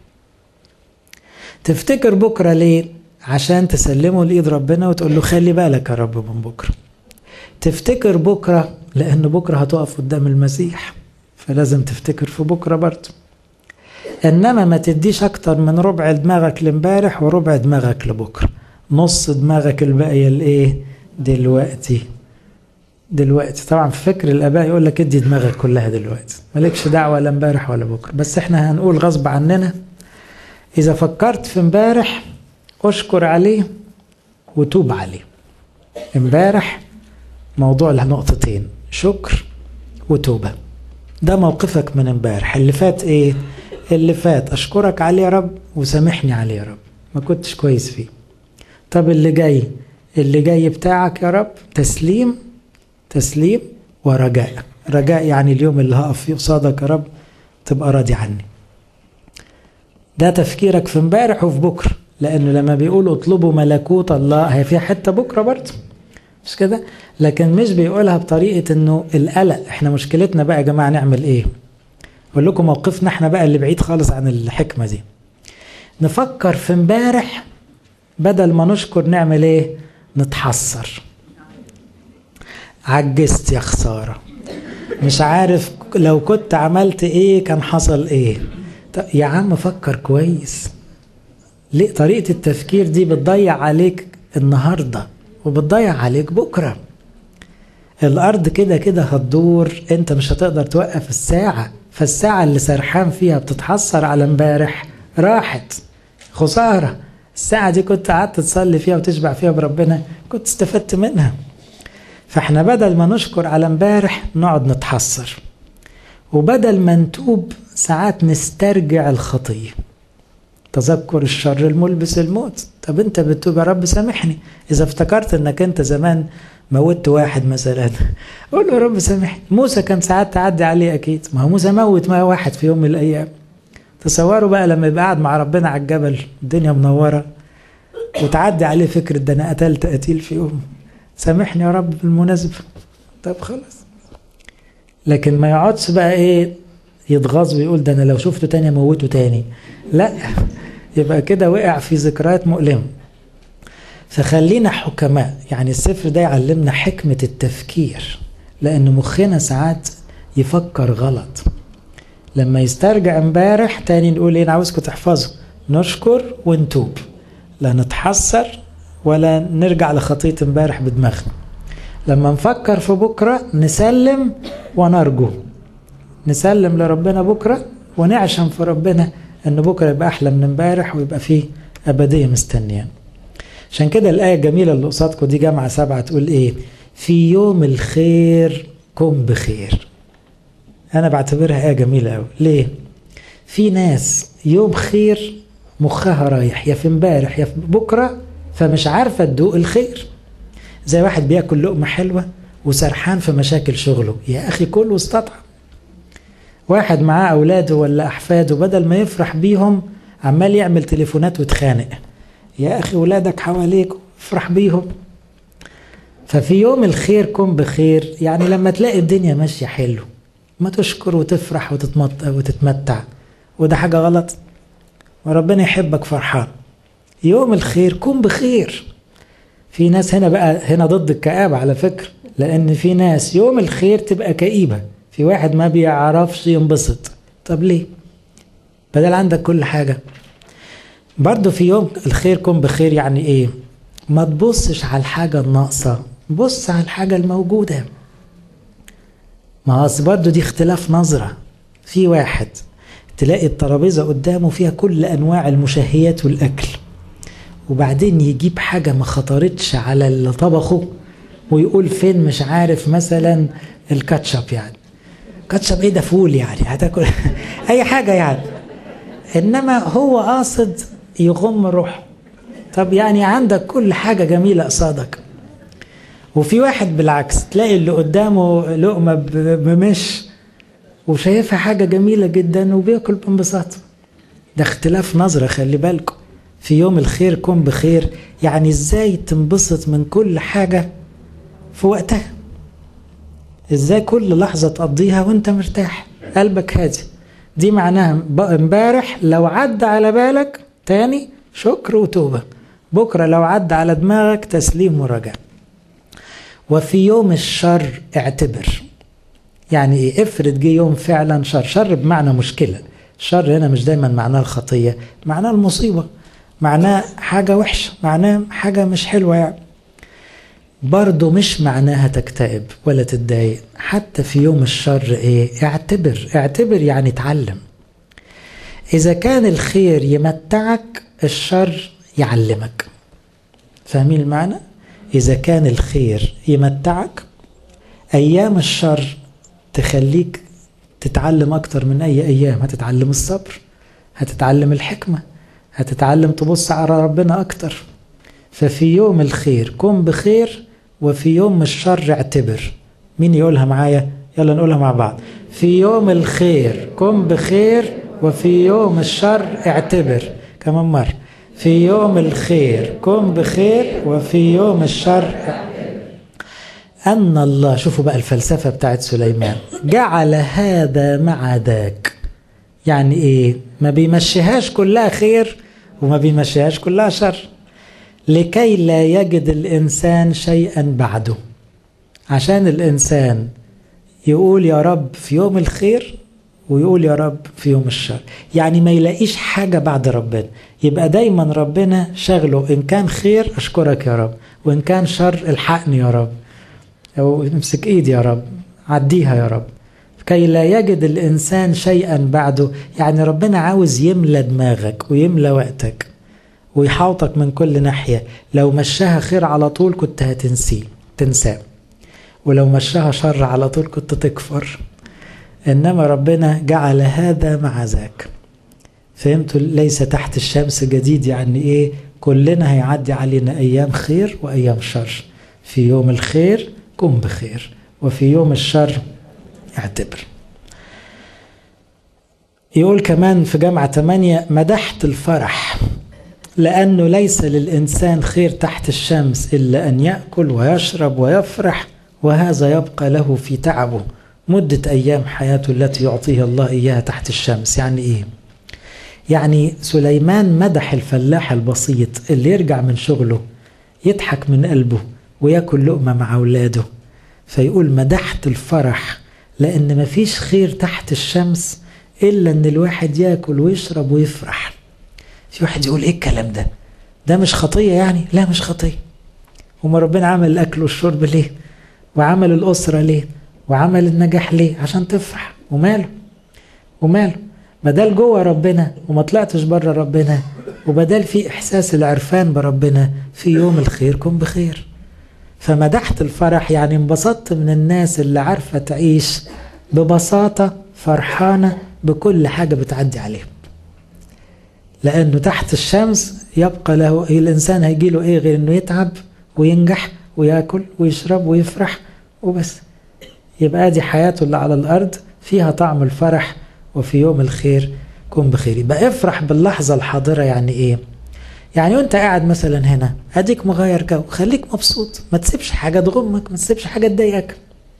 تفتكر بكرة ليه عشان تسلمه لإيد ربنا وتقول له خلي بالك يا رب من بكرة تفتكر بكرة لأن بكرة هتقف قدام المسيح فلازم تفتكر في بكرة برضه إنما ما تديش أكتر من ربع دماغك لامبارح وربع دماغك لبكرة نص دماغك الباقية لإيه دلوقتي دلوقتي طبعا في فكر الآباء يقول لك ادي دماغك كلها دلوقتي مالكش دعوة لا امبارح ولا بكرة بس احنا هنقول غصب عننا إذا فكرت في امبارح اشكر عليه وتوب عليه امبارح موضوع نقطتين شكر وتوبة ده موقفك من امبارح اللي فات ايه اللي فات اشكرك عليه يا رب وسامحني عليه يا رب ما كنتش كويس فيه طب اللي جاي اللي جاي بتاعك يا رب تسليم تسليم ورجاء رجاء يعني اليوم اللي هقف فيه قصادك يا رب تبقى راضي عني ده تفكيرك في امبارح وفي بكره لانه لما بيقولوا اطلبوا ملكوت الله هي فيها حته بكره برضه مش كده لكن مش بيقولها بطريقه انه القلق احنا مشكلتنا بقى يا جماعه نعمل ايه اقول لكم موقفنا احنا بقى اللي بعيد خالص عن الحكمه دي نفكر في امبارح بدل ما نشكر نعمل ايه نتحسر عجزت يا خساره مش عارف لو كنت عملت ايه كان حصل ايه يا عم فكر كويس ليه طريقة التفكير دي بتضيع عليك النهاردة وبتضيع عليك بكرة الأرض كده كده هتدور أنت مش هتقدر توقف الساعة فالساعة اللي سرحان فيها بتتحسر على امبارح راحت خسارة الساعة دي كنت قعدت تصلي فيها وتشبع فيها بربنا كنت استفدت منها فاحنا بدل ما نشكر على امبارح نقعد نتحسر وبدل ما نتوب ساعات نسترجع الخطية تذكر الشر الملبس الموت طب انت بتتوب يا رب سامحني اذا افتكرت انك انت زمان موت واحد مثلا قول له يا رب سامحني موسى كان ساعات تعدي عليه اكيد ما هو موسى موت ما واحد في يوم من الايام تصوروا بقى لما يبقى قاعد مع ربنا على الجبل الدنيا منوره وتعدي عليه فكره ده انا قتلت قتيل في يوم سامحني يا رب بالمناسبه طب خلاص لكن ما يقعدش بقى ايه يتغاظ ويقول ده انا لو شفته تاني اموته تاني لا يبقى كده وقع في ذكريات مؤلمه فخلينا حكماء يعني السفر ده يعلمنا حكمة التفكير لأن مخنا ساعات يفكر غلط لما يسترجع امبارح تاني نقول ايه انا عاوزكم تحفظوا نشكر ونتوب لا نتحسر ولا نرجع لخطية امبارح بدماغنا لما نفكر في بكرة نسلم ونرجو نسلم لربنا بكرة ونعشم في ربنا ان بكرة يبقى احلى من امبارح ويبقى فيه ابدية مستنيان عشان كده الآية الجميلة اللي قصادكم دي جامعة سبعة تقول ايه في يوم الخير كن بخير انا بعتبرها آية جميلة قوي ليه في ناس يوم خير مخها رايح يا في امبارح يا في بكرة فمش عارفة تدوق الخير زي واحد بياكل لقمة حلوة وسرحان في مشاكل شغله يا أخي كل واستطعم واحد معاه أولاده ولا أحفاده بدل ما يفرح بيهم عمال يعمل تليفونات ويتخانق يا أخي ولادك حواليك افرح بيهم ففي يوم الخير كن بخير يعني لما تلاقي الدنيا ماشية حلو ما تشكر وتفرح وتتمتع, وتتمتع وده حاجة غلط وربنا يحبك فرحان يوم الخير كن بخير في ناس هنا بقى هنا ضد الكآبة على فكرة لأن في ناس يوم الخير تبقى كئيبة في واحد ما بيعرفش ينبسط طب ليه بدل عندك كل حاجة برضو في يوم الخير كن بخير يعني ايه ما تبصش على الحاجة الناقصة بص على الحاجة الموجودة ما اصل برضو دي اختلاف نظرة في واحد تلاقي الترابيزة قدامه فيها كل أنواع المشهيات والأكل وبعدين يجيب حاجة ما خطرتش على اللي طبخه ويقول فين مش عارف مثلا الكاتشب يعني كاتشب ايه ده فول يعني هتاكل اي حاجة يعني انما هو قاصد يغم روحه طب يعني عندك كل حاجة جميلة قصادك وفي واحد بالعكس تلاقي اللي قدامه لقمة بمش وشايفها حاجة جميلة جدا وبياكل بانبساط ده اختلاف نظرة خلي بالكم في يوم الخير كن بخير يعني ازاي تنبسط من كل حاجة في وقتها ازاي كل لحظة تقضيها وانت مرتاح قلبك هادي دي معناها امبارح لو عدى على بالك تاني شكر وتوبة بكرة لو عدى على دماغك تسليم ورجاء وفي يوم الشر اعتبر يعني ايه افرض جه يوم فعلا شر شر بمعنى مشكلة الشر هنا مش دايما معناه الخطية معناه المصيبة معناه حاجة وحشة معناه حاجة مش حلوة يعني برضه مش معناها تكتئب ولا تتضايق حتى في يوم الشر ايه اعتبر اعتبر يعني اتعلم اذا كان الخير يمتعك الشر يعلمك فاهمين المعنى إذا كان الخير يمتعك أيام الشر تخليك تتعلم أكتر من أي أيام هتتعلم الصبر هتتعلم الحكمة هتتعلم تبص على ربنا أكتر ففي يوم الخير كن بخير وفي يوم الشر اعتبر مين يقولها معايا يلا نقولها مع بعض في يوم الخير كن بخير وفي يوم الشر اعتبر كمان مرة في يوم الخير كن بخير وفي يوم الشر أن الله شوفوا بقى الفلسفة بتاعت سليمان جعل هذا مع ذاك يعني إيه ما بيمشيهاش كلها خير وما بيمشيهاش كلها شر لكي لا يجد الإنسان شيئا بعده عشان الإنسان يقول يا رب في يوم الخير ويقول يا رب في يوم الشر يعني ما يلاقيش حاجة بعد ربنا يبقى دايما ربنا شغله إن كان خير أشكرك يا رب وإن كان شر الحقني يا رب أو امسك إيدي يا رب عديها يا رب كي لا يجد الإنسان شيئا بعده يعني ربنا عاوز يملى دماغك ويملى وقتك ويحاوطك من كل ناحية لو مشاها خير على طول كنت هتنسيه تنساه ولو مشاها شر على طول كنت تكفر إنما ربنا جعل هذا مع ذاك فهمتوا ليس تحت الشمس جديد يعني إيه كلنا هيعدي علينا أيام خير وأيام شر في يوم الخير كن بخير وفي يوم الشر اعتبر يقول كمان في جامعة 8 مدحت الفرح لأنه ليس للإنسان خير تحت الشمس إلا أن يأكل ويشرب ويفرح وهذا يبقى له في تعبه مدة أيام حياته التي يعطيها الله إياها تحت الشمس يعني إيه؟ يعني سليمان مدح الفلاح البسيط اللي يرجع من شغله يضحك من قلبه وياكل لقمة مع أولاده فيقول مدحت الفرح لأن مفيش خير تحت الشمس إلا أن الواحد ياكل ويشرب ويفرح في واحد يقول إيه الكلام ده ده مش خطية يعني لا مش خطية وما ربنا عمل الأكل والشرب ليه وعمل الأسرة ليه وعمل النجاح ليه عشان تفرح وماله وماله بدل جوه ربنا وما طلعتش بره ربنا وبدل في إحساس العرفان بربنا في يوم الخير كن بخير فمدحت الفرح يعني انبسطت من الناس اللي عارفة تعيش ببساطة فرحانة بكل حاجة بتعدي عليهم لأنه تحت الشمس يبقى له الإنسان هيجي له إيه غير إنه يتعب وينجح وياكل ويشرب ويفرح وبس يبقى دي حياته اللي على الأرض فيها طعم الفرح وفي يوم الخير كن بخير يبقى افرح باللحظة الحاضرة يعني إيه يعني وانت قاعد مثلا هنا اديك مغير جو خليك مبسوط ما تسيبش حاجة تغمك ما تسيبش حاجة تضايقك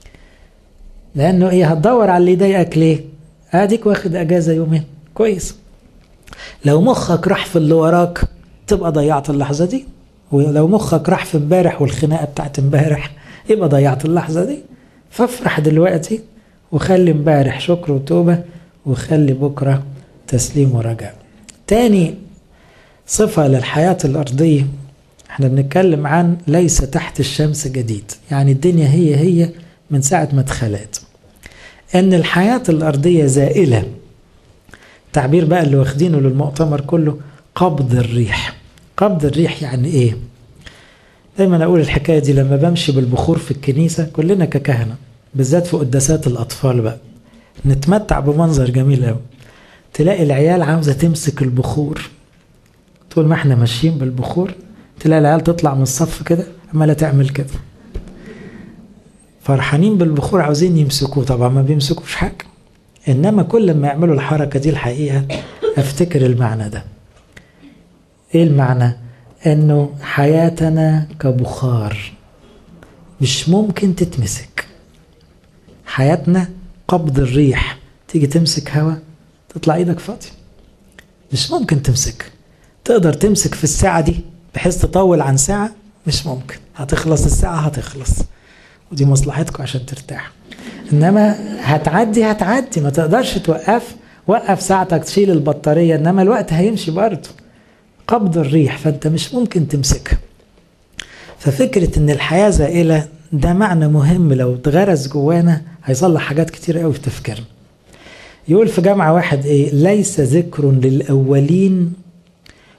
لانه ايه هتدور على اللي يضايقك ليه اديك واخد اجازة يومين كويس لو مخك راح في اللي وراك تبقى ضيعت اللحظة دي ولو مخك راح في امبارح والخناقة بتاعت امبارح يبقى ضيعت اللحظة دي فافرح دلوقتي وخلي امبارح شكر وتوبة وخلي بكرة تسليم ورجاء تاني صفة للحياة الأرضية احنا بنتكلم عن ليس تحت الشمس جديد يعني الدنيا هي هي من ساعة ما اتخلقت ان الحياة الأرضية زائلة تعبير بقى اللي واخدينه للمؤتمر كله قبض الريح قبض الريح يعني ايه دايما اقول الحكاية دي لما بمشي بالبخور في الكنيسة كلنا ككهنة بالذات في قداسات الأطفال بقى نتمتع بمنظر جميل قوي تلاقي العيال عاوزة تمسك البخور طول ما احنا ماشيين بالبخور تلاقي العيال تطلع من الصف كده عماله تعمل كده فرحانين بالبخور عاوزين يمسكوه طبعا ما بيمسكوش حاجه انما كل ما يعملوا الحركه دي الحقيقه افتكر المعنى ده ايه المعنى انه حياتنا كبخار مش ممكن تتمسك حياتنا قبض الريح تيجي تمسك هوا تطلع ايدك فاضيه مش ممكن تمسك تقدر تمسك في الساعة دي بحيث تطول عن ساعة مش ممكن هتخلص الساعة هتخلص ودي مصلحتكم عشان ترتاح انما هتعدي هتعدي ما تقدرش توقف وقف ساعتك تشيل البطارية انما الوقت هيمشي برضه قبض الريح فانت مش ممكن تمسكها ففكرة ان الحياة زائلة ده معنى مهم لو اتغرس جوانا هيصلح حاجات كتير قوي في تفكيرنا يقول في جامعة واحد ايه ليس ذكر للأولين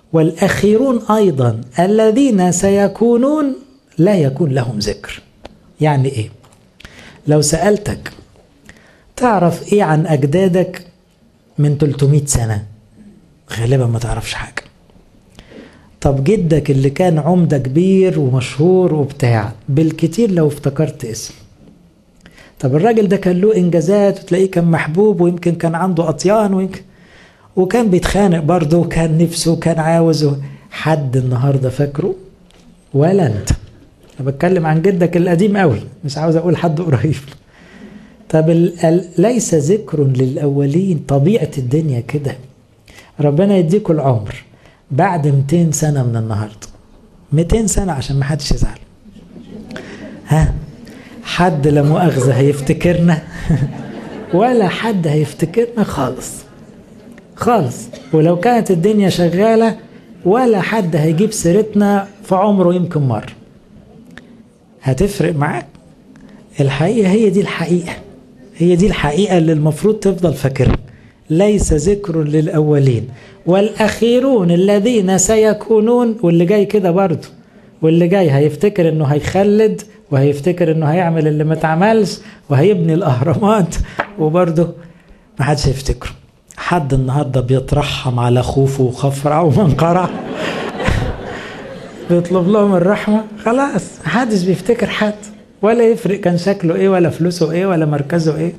والأخيرون أيضا الذين سيكونون لا يكون لهم ذكر يعني إيه لو سألتك تعرف إيه عن أجدادك من 300 سنة غالبا ما تعرفش حاجة طب جدك اللي كان عمدة كبير ومشهور وبتاع بالكتير لو افتكرت اسم طب الراجل ده كان له انجازات وتلاقيه كان محبوب ويمكن كان عنده اطيان ويمكن وكان بيتخانق برضه وكان نفسه وكان عاوز حد النهارده فاكره ولا انت انا بتكلم عن جدك القديم قوي مش عاوز اقول حد قريب طب ليس ذكر للاولين طبيعه الدنيا كده ربنا يديكوا العمر بعد 200 سنه من النهارده 200 سنه عشان ما حدش يزعل ها حد لا مؤاخذه هيفتكرنا ولا حد هيفتكرنا خالص خالص ولو كانت الدنيا شغاله ولا حد هيجيب سيرتنا في عمره يمكن مره هتفرق معاك الحقيقه هي دي الحقيقه هي دي الحقيقه اللي المفروض تفضل فاكرها ليس ذكر للاولين والاخيرون الذين سيكونون واللي جاي كده برضه واللي جاي هيفتكر انه هيخلد وهيفتكر انه هيعمل اللي ما اتعملش وهيبني الاهرامات وبرضه ما حدش هيفتكره حد النهارده بيترحم على خوفه وخفرع ومنقرع بيطلب لهم الرحمه خلاص محدش بيفتكر حد ولا يفرق كان شكله ايه ولا فلوسه ايه ولا مركزه ايه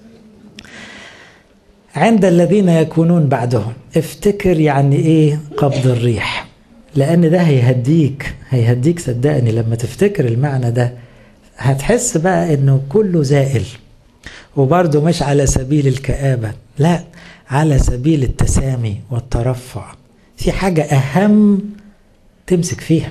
عند الذين يكونون بعدهم افتكر يعني ايه قبض الريح لان ده هيهديك هيهديك صدقني لما تفتكر المعنى ده هتحس بقى انه كله زائل وبرضه مش على سبيل الكآبة لا على سبيل التسامي والترفع في حاجة أهم تمسك فيها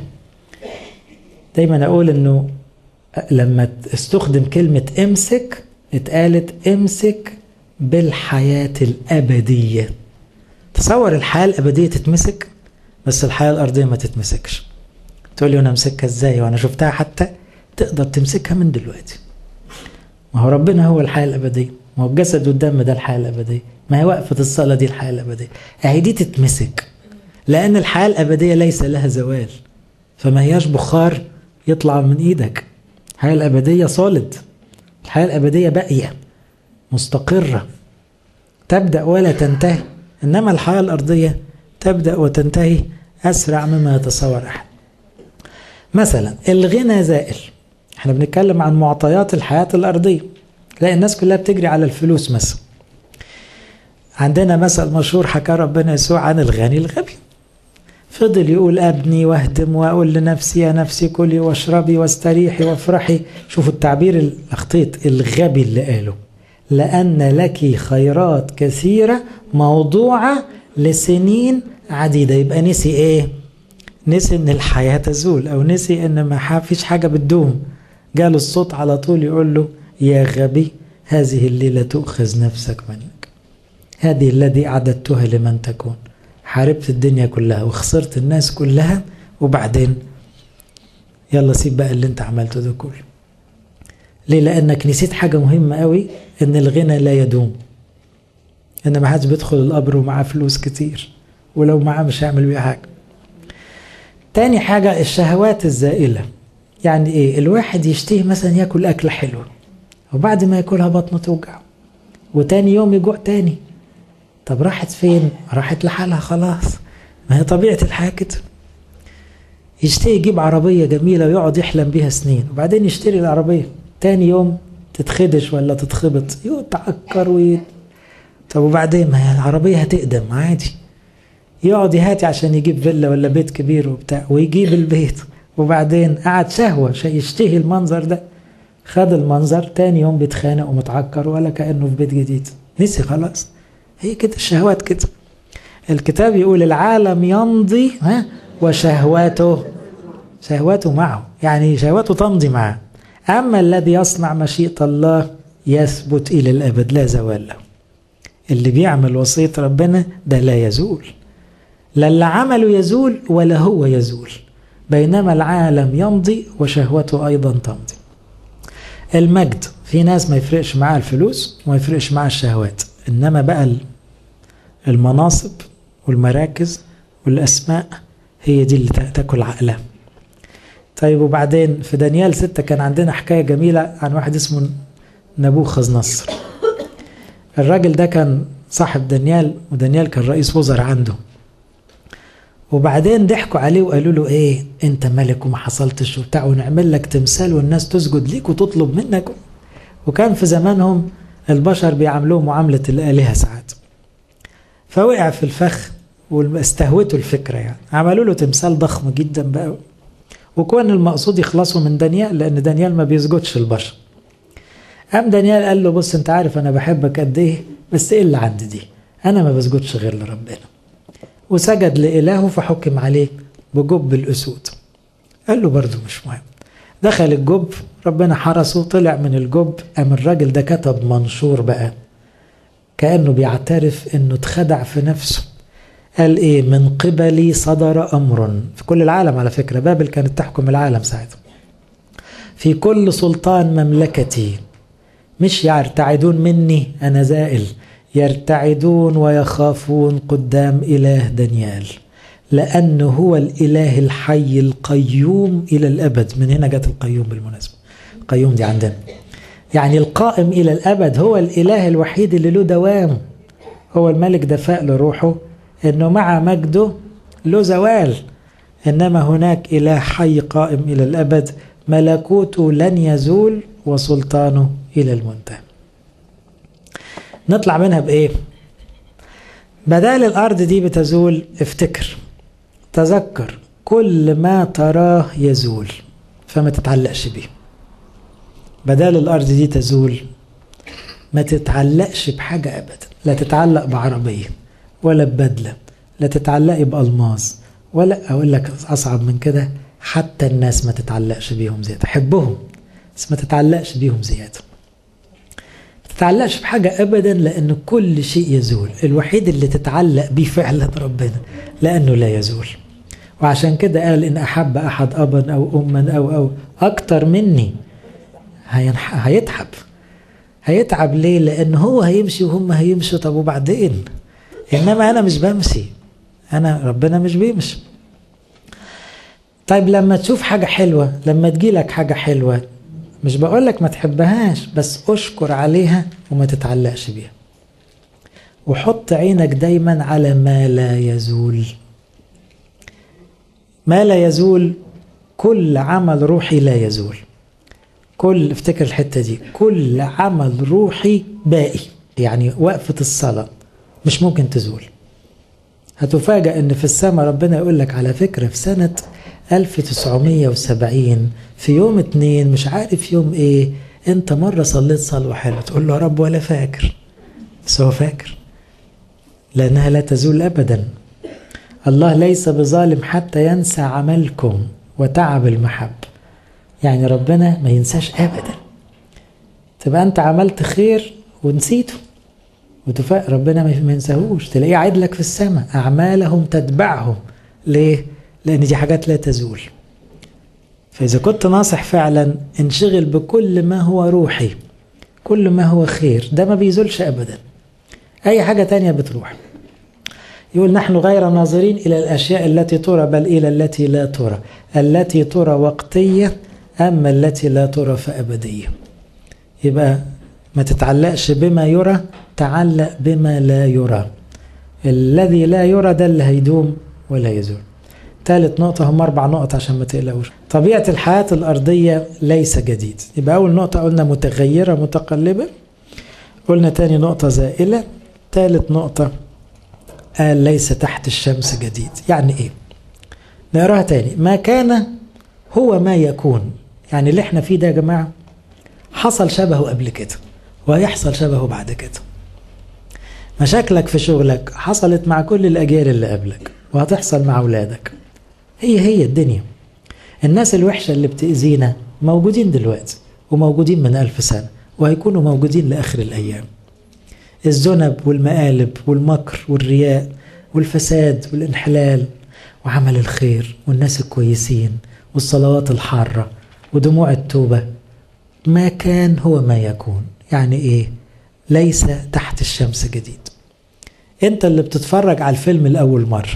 دايما أقول أنه لما استخدم كلمة امسك اتقالت امسك بالحياة الأبدية تصور الحياة الأبدية تتمسك بس الحياة الأرضية ما تتمسكش تقول لي أنا أمسكها إزاي وأنا شفتها حتى تقدر تمسكها من دلوقتي ما هو ربنا هو الحياة الأبدية ما هو الجسد والدم ده الحياة الأبدية ما هي وقفة الصلاة دي الحياة الأبدية أهي دي تتمسك لأن الحياة الأبدية ليس لها زوال فما هياش بخار يطلع من إيدك الحياة الأبدية صالد الحياة الأبدية باقية مستقرة تبدأ ولا تنتهي إنما الحياة الأرضية تبدأ وتنتهي أسرع مما يتصور أحد مثلا الغنى زائل احنا بنتكلم عن معطيات الحياة الأرضية تلاقي الناس كلها بتجري على الفلوس مثلا عندنا مثل مشهور حكى ربنا يسوع عن الغني الغبي فضل يقول أبني واهدم وأقول لنفسي يا نفسي كلي واشربي واستريحي وافرحي شوفوا التعبير الأخطيط الغبي اللي قاله لأن لك خيرات كثيرة موضوعة لسنين عديدة يبقى نسي إيه؟ نسي إن الحياة تزول أو نسي إن ما فيش حاجة بتدوم جاله الصوت على طول يقول له يا غبي هذه الليلة تؤخذ نفسك منك هذه الذي أعددتها لمن تكون حاربت الدنيا كلها وخسرت الناس كلها وبعدين يلا سيب بقى اللي انت عملته ده كله ليه لانك نسيت حاجة مهمة قوي ان الغنى لا يدوم ان ما حدش بيدخل القبر ومعاه فلوس كتير ولو معاه مش هيعمل بيها حاجة تاني حاجة الشهوات الزائلة يعني ايه الواحد يشتهي مثلا ياكل اكلة حلوة وبعد ما ياكلها بطنه توجعه وتاني يوم يجوع تاني طب راحت فين راحت لحالها خلاص ما هي طبيعة الحياة كده يشتري يجيب عربية جميلة ويقعد يحلم بيها سنين وبعدين يشتري العربية تاني يوم تتخدش ولا تتخبط يتعكر ويت طب وبعدين ما هي العربية هتقدم عادي يقعد يهاتي عشان يجيب فيلا ولا بيت كبير وبتاع ويجيب البيت وبعدين قعد شهوة يشتهي المنظر ده خد المنظر تاني يوم بيتخانق ومتعكر ولا كأنه في بيت جديد نسي خلاص هي كده الشهوات كده الكتاب يقول العالم يمضي ها وشهواته شهواته معه يعني شهواته تمضي معه أما الذي يصنع مشيئة الله يثبت إلى الأبد لا زوال له اللي بيعمل وصية ربنا ده لا يزول لا اللي عمله يزول ولا هو يزول بينما العالم يمضي وشهوته أيضا تمضي المجد في ناس ما يفرقش معاه الفلوس وما يفرقش معاه الشهوات إنما بقى المناصب والمراكز والأسماء هي دي اللي تاكل عقلها طيب وبعدين في دانيال ستة كان عندنا حكاية جميلة عن واحد اسمه نبوخذ نصر الراجل ده كان صاحب دانيال ودانيال كان رئيس وزراء عنده وبعدين ضحكوا عليه وقالوا له ايه انت ملك وما حصلتش وبتاع ونعمل لك تمثال والناس تسجد ليك وتطلب منك وكان في زمانهم البشر بيعاملوه معاملة الآلهة ساعات فوقع في الفخ واستهوته الفكرة يعني عملوا له تمثال ضخم جدا بقى وكان المقصود يخلصوا من دانيال لأن دانيال ما بيسجدش البشر قام دانيال قال له بص انت عارف انا بحبك قد ايه بس ايه اللي عندي دي انا ما بسجدش غير لربنا وسجد لإلهه فحكم عليه بجب الأسود قال له برضه مش مهم دخل الجب ربنا حرسه طلع من الجب قام الراجل ده كتب منشور بقى كأنه بيعترف انه اتخدع في نفسه قال ايه من قبلي صدر امر في كل العالم على فكرة بابل كانت تحكم العالم ساعتها في كل سلطان مملكتي مش يرتعدون مني انا زائل يرتعدون ويخافون قدام اله دانيال لانه هو الاله الحي القيوم الى الابد من هنا جت القيوم بالمناسبه القيوم دي عندنا يعني القائم الى الابد هو الاله الوحيد اللي له دوام هو الملك دفاء لروحه انه مع مجده له زوال انما هناك اله حي قائم الى الابد ملكوته لن يزول وسلطانه الى المنتهى نطلع منها بايه بدال الارض دي بتزول افتكر تذكر كل ما تراه يزول فما تتعلقش بيه بدال الارض دي تزول ما تتعلقش بحاجه ابدا لا تتعلق بعربيه ولا ببدله لا تتعلقي بالماظ ولا اقول لك اصعب من كده حتى الناس ما تتعلقش بيهم زياده حبهم بس ما تتعلقش بيهم زياده تتعلقش بحاجة أبدا لأن كل شيء يزول الوحيد اللي تتعلق بيه فعلا ربنا لأنه لا يزول وعشان كده قال إن أحب أحد أبا أو أما أو أو أكتر مني هيتعب هيتعب ليه لأن هو هيمشي وهم هيمشوا طب وبعدين إنما أنا مش بمشي أنا ربنا مش بيمشي طيب لما تشوف حاجة حلوة لما تجيلك حاجة حلوة مش بقول لك ما تحبهاش بس اشكر عليها وما تتعلقش بيها وحط عينك دايما على ما لا يزول ما لا يزول كل عمل روحي لا يزول كل افتكر الحتة دي كل عمل روحي باقي يعني وقفة الصلاة مش ممكن تزول هتفاجأ ان في السماء ربنا يقول لك على فكرة في سنة 1970 في يوم اتنين مش عارف يوم ايه انت مرة صليت صلوة حلوة تقول له يا رب ولا فاكر بس هو فاكر لأنها لا تزول أبدا الله ليس بظالم حتى ينسى عملكم وتعب المحب يعني ربنا ما ينساش أبدا تبقى أنت عملت خير ونسيته وتفاق ربنا ما ينساهوش تلاقيه عيد لك في السماء أعمالهم تتبعهم ليه؟ لأن دي حاجات لا تزول فإذا كنت ناصح فعلا انشغل بكل ما هو روحي كل ما هو خير ده ما بيزولش أبدا أي حاجة تانية بتروح يقول نحن غير ناظرين إلى الأشياء التي ترى بل إلى التي لا ترى التي ترى وقتية أما التي لا ترى فأبدية يبقى ما تتعلقش بما يرى تعلق بما لا يرى الذي لا يرى ده اللي هيدوم ولا يزول ثالث نقطة هم أربع نقط عشان ما تقلقوش طبيعة الحياة الأرضية ليس جديد يبقى أول نقطة قلنا متغيرة متقلبة قلنا تاني نقطة زائلة ثالث نقطة قال ليس تحت الشمس جديد يعني إيه نقراها تاني ما كان هو ما يكون يعني اللي احنا فيه ده يا جماعة حصل شبهه قبل كده وهيحصل شبهه بعد كده مشاكلك في شغلك حصلت مع كل الأجيال اللي قبلك وهتحصل مع أولادك هي هي الدنيا الناس الوحشة اللي بتأذينا موجودين دلوقتي وموجودين من ألف سنة وهيكونوا موجودين لآخر الأيام الذنب والمقالب والمكر والرياء والفساد والانحلال وعمل الخير والناس الكويسين والصلوات الحارة ودموع التوبة ما كان هو ما يكون يعني ايه ليس تحت الشمس جديد انت اللي بتتفرج على الفيلم لأول مرة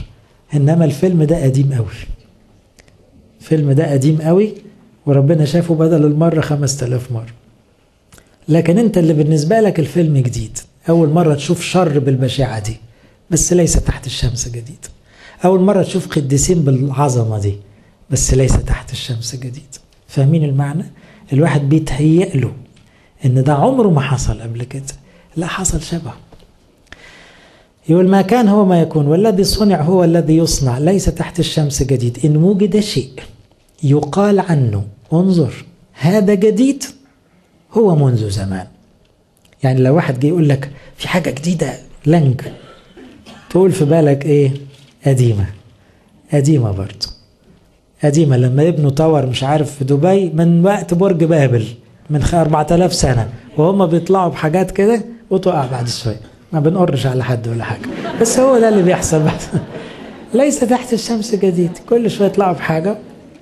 إنما الفيلم ده قديم قوي الفيلم ده قديم قوي وربنا شافه بدل المرة خمس تلاف مرة لكن انت اللي بالنسبة لك الفيلم جديد أول مرة تشوف شر بالبشاعة دي بس ليس تحت الشمس جديد أول مرة تشوف قديسين بالعظمة دي بس ليس تحت الشمس جديد فاهمين المعنى؟ الواحد بيتهيأ له إن ده عمره ما حصل قبل كده لا حصل شبه يقول ما كان هو ما يكون والذي صنع هو الذي يصنع ليس تحت الشمس جديد إن وجد شيء يقال عنه انظر هذا جديد هو منذ زمان يعني لو واحد جه يقول لك في حاجة جديدة لنج تقول في بالك ايه قديمة قديمة برضه قديمة لما يبنوا تاور مش عارف في دبي من وقت برج بابل من 4000 سنة وهم بيطلعوا بحاجات كده وتقع بعد شوية ما بنقرش على حد ولا حاجة بس هو ده اللي بيحصل بس ليس تحت الشمس جديد كل شوية يطلعوا بحاجة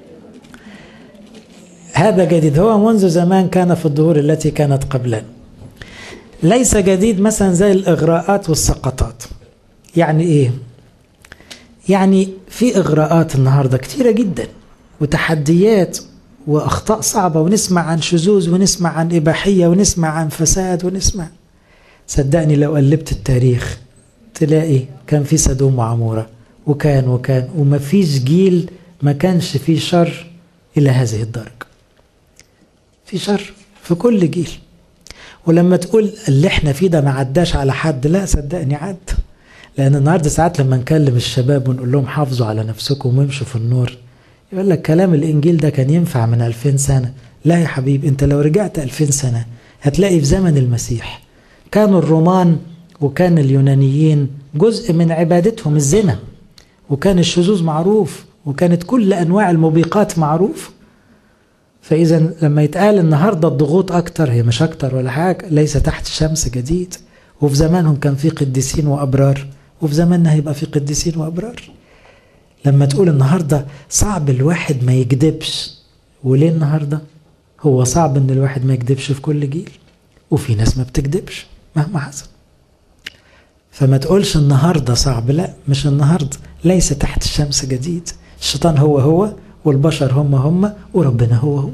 هذا جديد هو منذ زمان كان في الظهور التي كانت قبلنا ليس جديد مثلا زي الإغراءات والسقطات يعني إيه يعني في إغراءات النهاردة كتيرة جدا وتحديات وأخطاء صعبة ونسمع عن شذوذ ونسمع عن إباحية ونسمع عن فساد ونسمع صدقني لو قلبت التاريخ تلاقي كان في سدوم وعمورة وكان وكان وما فيش جيل ما كانش فيه شر إلى هذه الدرجة في شر في كل جيل ولما تقول اللي احنا فيه ده ما عداش على حد لا صدقني عد لان النهارده ساعات لما نكلم الشباب ونقول لهم حافظوا على نفسكم وامشوا في النور يقول لك كلام الانجيل ده كان ينفع من 2000 سنه لا يا حبيبي انت لو رجعت 2000 سنه هتلاقي في زمن المسيح كانوا الرومان وكان اليونانيين جزء من عبادتهم الزنا وكان الشذوذ معروف وكانت كل انواع الموبقات معروفه فإذا لما يتقال النهاردة الضغوط أكتر هي مش أكتر ولا حاجة ليس تحت الشمس جديد وفي زمانهم كان في قديسين وأبرار وفي زماننا هيبقى في قديسين وأبرار لما تقول النهاردة صعب الواحد ما يكذبش وليه النهاردة هو صعب ان الواحد ما يكذبش في كل جيل وفي ناس ما بتكذبش مهما حصل فما تقولش النهاردة صعب لا مش النهاردة ليس تحت الشمس جديد الشيطان هو هو والبشر هم هم وربنا هو هو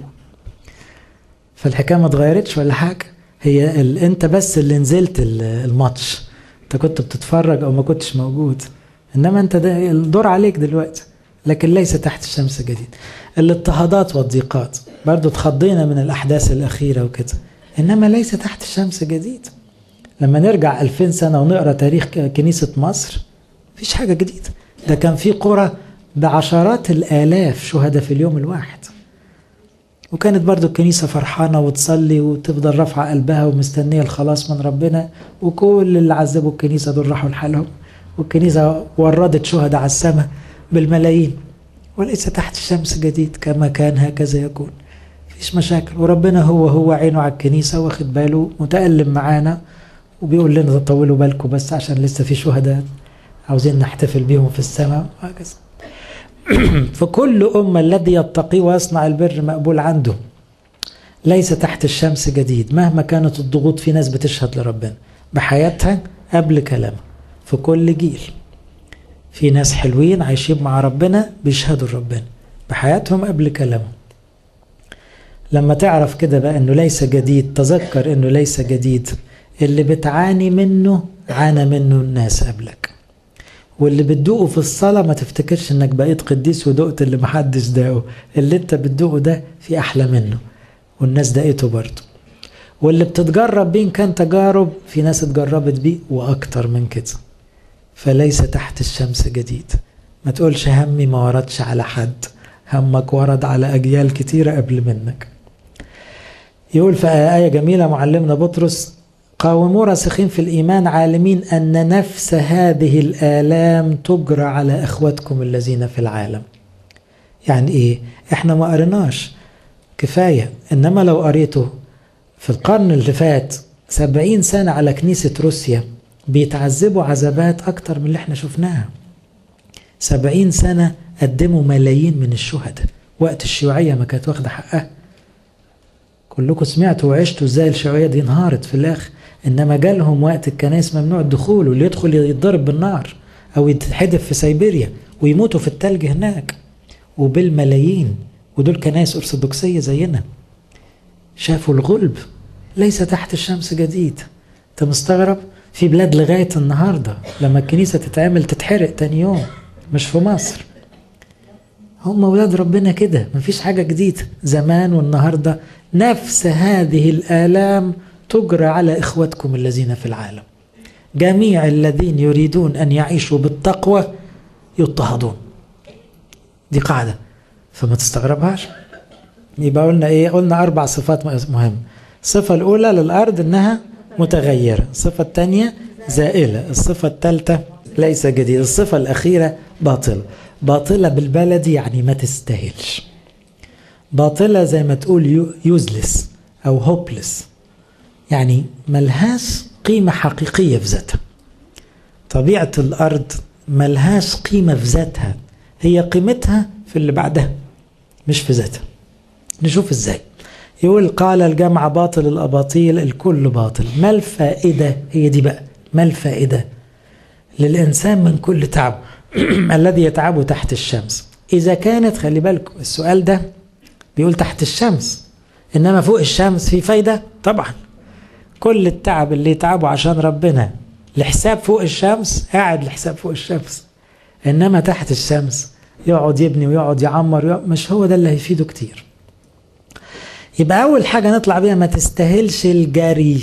فالحكايه ما اتغيرتش ولا حاجه هي ال... انت بس اللي نزلت الماتش انت كنت بتتفرج او ما كنتش موجود انما انت ده الدور عليك دلوقتي لكن ليس تحت الشمس جديد الاضطهادات والضيقات برضو اتخضينا من الاحداث الاخيره وكده انما ليس تحت الشمس جديد لما نرجع 2000 سنه ونقرا تاريخ كنيسه مصر مفيش حاجه جديده ده كان في قرى بعشرات الآلاف شهداء في اليوم الواحد وكانت برضو الكنيسة فرحانة وتصلي وتفضل رافعة قلبها ومستنية الخلاص من ربنا وكل اللي عذبوا الكنيسة دول راحوا لحالهم والكنيسة وردت شهداء على السماء بالملايين وليس تحت الشمس جديد كما كان هكذا يكون مفيش مشاكل وربنا هو هو عينه على الكنيسة واخد باله متألم معانا وبيقول لنا طولوا بالكم بس عشان لسه في شهداء عاوزين نحتفل بيهم في السماء وهكذا فكل أمة الذي يتقي ويصنع البر مقبول عنده ليس تحت الشمس جديد مهما كانت الضغوط في ناس بتشهد لربنا بحياتها قبل كلامها في كل جيل في ناس حلوين عايشين مع ربنا بيشهدوا لربنا بحياتهم قبل كلامهم لما تعرف كده بقى انه ليس جديد تذكر انه ليس جديد اللي بتعاني منه عانى منه الناس قبلك واللي بتدوقه في الصلاة ما تفتكرش انك بقيت قديس ودقت اللي محدش داقه اللي انت بتدوقه ده في احلى منه والناس دقته برضه واللي بتتجرب بيه كان تجارب في ناس اتجربت بيه واكتر من كده فليس تحت الشمس جديد ما تقولش همي ما وردش على حد همك ورد على اجيال كتيرة قبل منك يقول في آية جميلة معلمنا بطرس قاوموا راسخين في الإيمان عالمين أن نفس هذه الآلام تجرى على إخوتكم الذين في العالم يعني إيه؟ إحنا ما قريناش كفاية إنما لو قريته في القرن اللي فات سبعين سنة على كنيسة روسيا بيتعذبوا عذابات أكتر من اللي إحنا شفناها سبعين سنة قدموا ملايين من الشهداء وقت الشيوعية ما كانت واخدة حقها كلكم سمعتوا وعشتوا ازاي الشيوعية دي انهارت في الآخر انما جالهم وقت الكنائس ممنوع الدخول واللي يدخل يتضرب بالنار او يتحدف في سيبيريا ويموتوا في التلج هناك وبالملايين ودول كنائس أرثوذكسية زينا شافوا الغلب ليس تحت الشمس جديد انت مستغرب في بلاد لغاية النهاردة لما الكنيسة تتعمل تتحرق تاني يوم مش في مصر هم ولاد ربنا كده مفيش حاجة جديدة زمان والنهاردة نفس هذه الآلام تجرى على إخوتكم الذين في العالم جميع الذين يريدون أن يعيشوا بالتقوى يضطهدون دي قاعدة فما تستغربهاش يبقى قلنا ايه قلنا اربع صفات مهمه الصفه الاولى للارض انها متغيره الصفه الثانيه زائله الصفه الثالثه ليس جديد الصفه الاخيره باطله باطله بالبلدي يعني ما تستاهلش باطله زي ما تقول يوزلس او هوبلس يعني ملهاش قيمه حقيقيه في ذاتها طبيعه الارض ملهاش قيمه في ذاتها هي قيمتها في اللي بعدها مش في ذاتها نشوف ازاي يقول قال الجمع باطل الاباطيل الكل باطل ما الفائده هي دي بقى ما الفائده للانسان من كل تعب الذي يتعبه تحت الشمس اذا كانت خلي بالكم السؤال ده بيقول تحت الشمس انما فوق الشمس في فايده طبعا كل التعب اللي يتعبه عشان ربنا لحساب فوق الشمس قاعد لحساب فوق الشمس انما تحت الشمس يقعد يبني ويقعد يعمر ويقعد مش هو ده اللي هيفيده كتير يبقى أول حاجة نطلع بيها ما تستاهلش الجري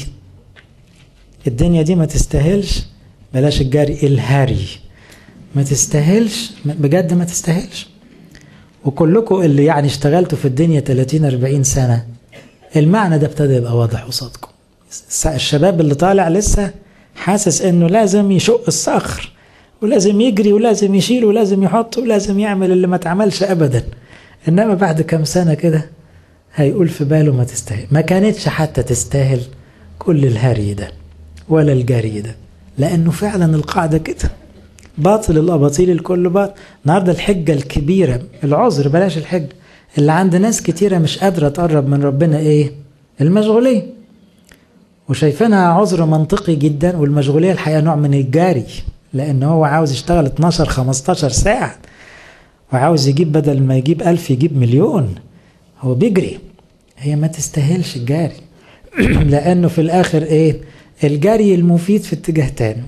الدنيا دي ما تستاهلش بلاش الجري الهري ما تستاهلش بجد ما تستاهلش وكلكم اللي يعني اشتغلتوا في الدنيا 30 40 سنة المعنى ده ابتدى يبقى واضح قصادكم الشباب اللي طالع لسه حاسس انه لازم يشق الصخر ولازم يجري ولازم يشيل ولازم يحط ولازم يعمل اللي ما اتعملش ابدا انما بعد كم سنه كده هيقول في باله ما تستاهل ما كانتش حتى تستاهل كل الهري ده ولا الجري ده لانه فعلا القاعده كده باطل الاباطيل الكل باطل النهارده الحجه الكبيره العذر بلاش الحجه اللي عند ناس كتيره مش قادره تقرب من ربنا ايه المشغوليه وشايفينها عذر منطقي جدا والمشغوليه الحقيقه نوع من الجري لان هو عاوز يشتغل 12 15 ساعه وعاوز يجيب بدل ما يجيب ألف يجيب مليون هو بيجري هي ما تستاهلش الجري لانه في الاخر ايه الجري المفيد في اتجاه تاني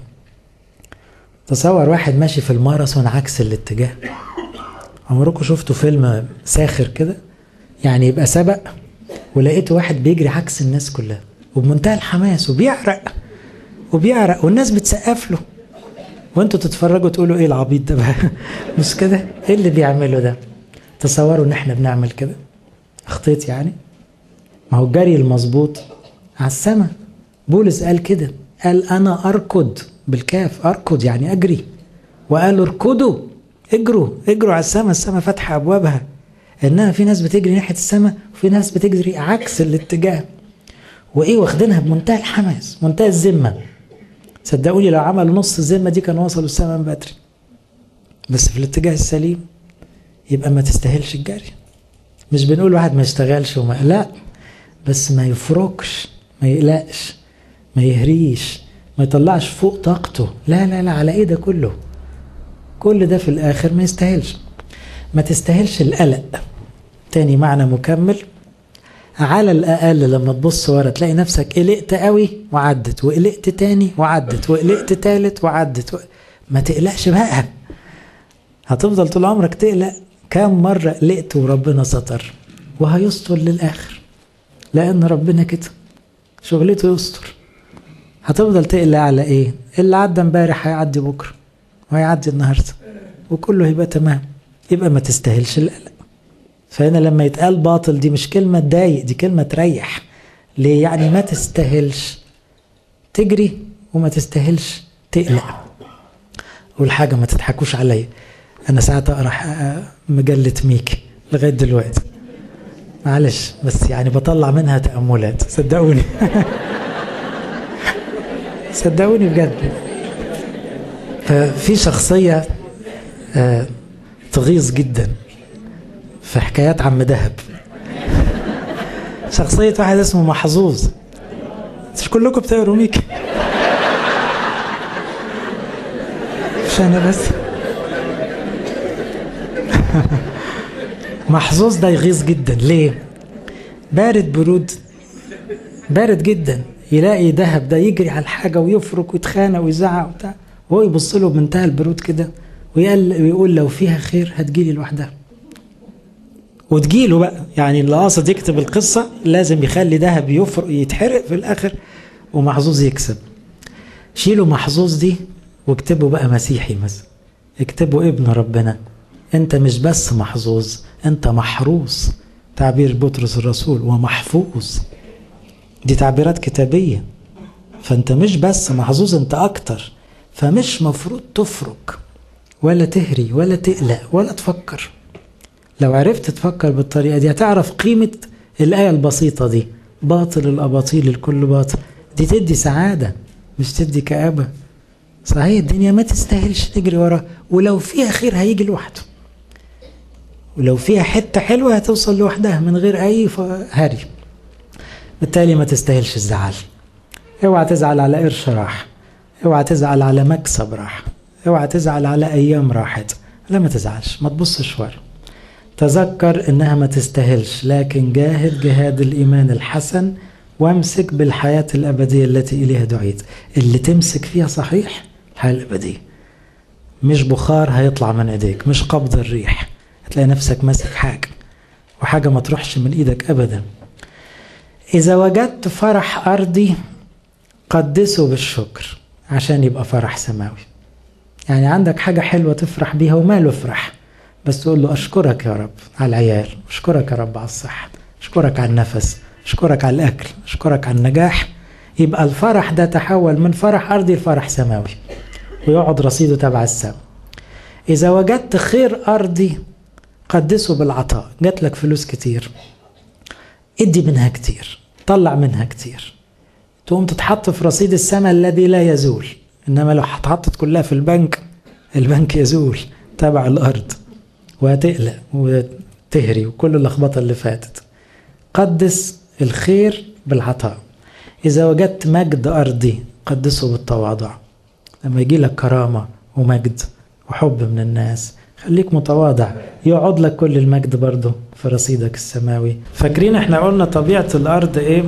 تصور واحد ماشي في الماراثون عكس الاتجاه عمركم شفتوا فيلم ساخر كده يعني يبقى سبق ولقيت واحد بيجري عكس الناس كلها وبمنتهى الحماس وبيعرق وبيعرق والناس بتسقف له وانتوا تتفرجوا تقولوا ايه العبيط ده بقى مش كده ايه اللي بيعمله ده تصوروا ان احنا بنعمل كده اخطيت يعني ما هو الجري المظبوط على السماء بولس قال كده قال انا اركض بالكاف اركض يعني اجري وقال اركضوا اجروا اجروا على السماء السماء فاتحه ابوابها انما في ناس بتجري ناحيه السماء وفي ناس بتجري عكس الاتجاه وايه واخدينها بمنتهى الحماس منتهى الذمه صدقوني لو عملوا نص الذمه دي كانوا وصلوا السماء من بدري بس في الاتجاه السليم يبقى ما تستاهلش الجري مش بنقول واحد ما يشتغلش وما لا بس ما يفركش ما يقلقش ما يهريش ما يطلعش فوق طاقته لا لا لا على ايه ده كله كل ده في الاخر ما يستاهلش ما تستاهلش القلق تاني معنى مكمل على الاقل لما تبص ورا تلاقي نفسك قلقت قوي وعدت وقلقت تاني وعدت وقلقت تالت وعدت و... ما تقلقش بقى هتفضل طول عمرك تقلق كام مرة قلقت وربنا ستر وهيستر للآخر لأن ربنا كده شغلته يستر هتفضل تقلق على ايه اللي عدى امبارح هيعدي بكرة وهيعدي النهاردة وكله هيبقى تمام يبقى ما تستاهلش القلق فهنا لما يتقال باطل دي مش كلمة تضايق دي كلمة تريح ليه يعني ما تستاهلش تجري وما تستاهلش تقلق والحاجة ما تضحكوش عليا أنا ساعات أقرأ مجلة ميكي لغاية دلوقتي معلش بس يعني بطلع منها تأملات صدقوني صدقوني بجد ففي شخصية آه تغيظ جدا في حكايات عم دهب شخصية واحد اسمه محظوظ مش كلكم بتقروا ميكي مش أنا بس محظوظ ده يغيظ جدا ليه بارد برود بارد جدا يلاقي ذهب ده يجري على الحاجه ويفرك ويتخانق ويزعق وبتاع وهو يبص له بمنتهى البرود كده ويقول لو فيها خير هتجيلي لوحدها وتجيله بقى يعني اللي قاصد يكتب القصه لازم يخلي ذهب يفرق يتحرق في الاخر ومحظوظ يكسب شيلوا محظوظ دي واكتبوا بقى مسيحي مثلا اكتبوا ابن ربنا انت مش بس محظوظ انت محروس تعبير بطرس الرسول ومحفوظ دي تعبيرات كتابية فانت مش بس محظوظ انت اكتر فمش مفروض تفرك ولا تهري ولا تقلق ولا تفكر لو عرفت تفكر بالطريقة دي هتعرف قيمة الآية البسيطة دي باطل الأباطيل الكل باطل دي تدي سعادة مش تدي كآبة صحيح الدنيا ما تستاهلش نجري ورا ولو فيها خير هيجي لوحده ولو فيها حتة حلوة هتوصل لوحدها من غير أي هري بالتالي ما تستاهلش الزعل اوعى تزعل على قرش راح اوعى تزعل على مكسب راح اوعى تزعل على ايام راحت لا ما تزعلش ما تبصش ورا تذكر انها ما تستاهلش لكن جاهد جهاد الايمان الحسن وامسك بالحياة الأبدية التي إليها دعيت اللي تمسك فيها صحيح الحياة الأبدية مش بخار هيطلع من ايديك مش قبض الريح هتلاقي نفسك ماسك حاجة وحاجة ما تروحش من ايدك أبدا إذا وجدت فرح أرضي قدسه بالشكر عشان يبقى فرح سماوي يعني عندك حاجة حلوة تفرح بيها وماله افرح بس تقول له أشكرك يا رب على العيال أشكرك يا رب على الصحة أشكرك على النفس أشكرك على الأكل أشكرك على النجاح يبقى الفرح ده تحول من فرح أرضي لفرح سماوي ويقعد رصيده تبع السماء إذا وجدت خير أرضي قدسه بالعطاء جات لك فلوس كتير ادي منها كتير طلع منها كتير تقوم تتحط في رصيد السماء الذي لا يزول انما لو اتحطت كلها في البنك البنك يزول تبع الارض وهتقلق وتهري وكل اللخبطه اللي فاتت قدس الخير بالعطاء اذا وجدت مجد ارضي قدسه بالتواضع لما يجي لك كرامه ومجد وحب من الناس خليك متواضع يقعد لك كل المجد برضه في رصيدك السماوي فاكرين احنا قلنا طبيعة الأرض ايه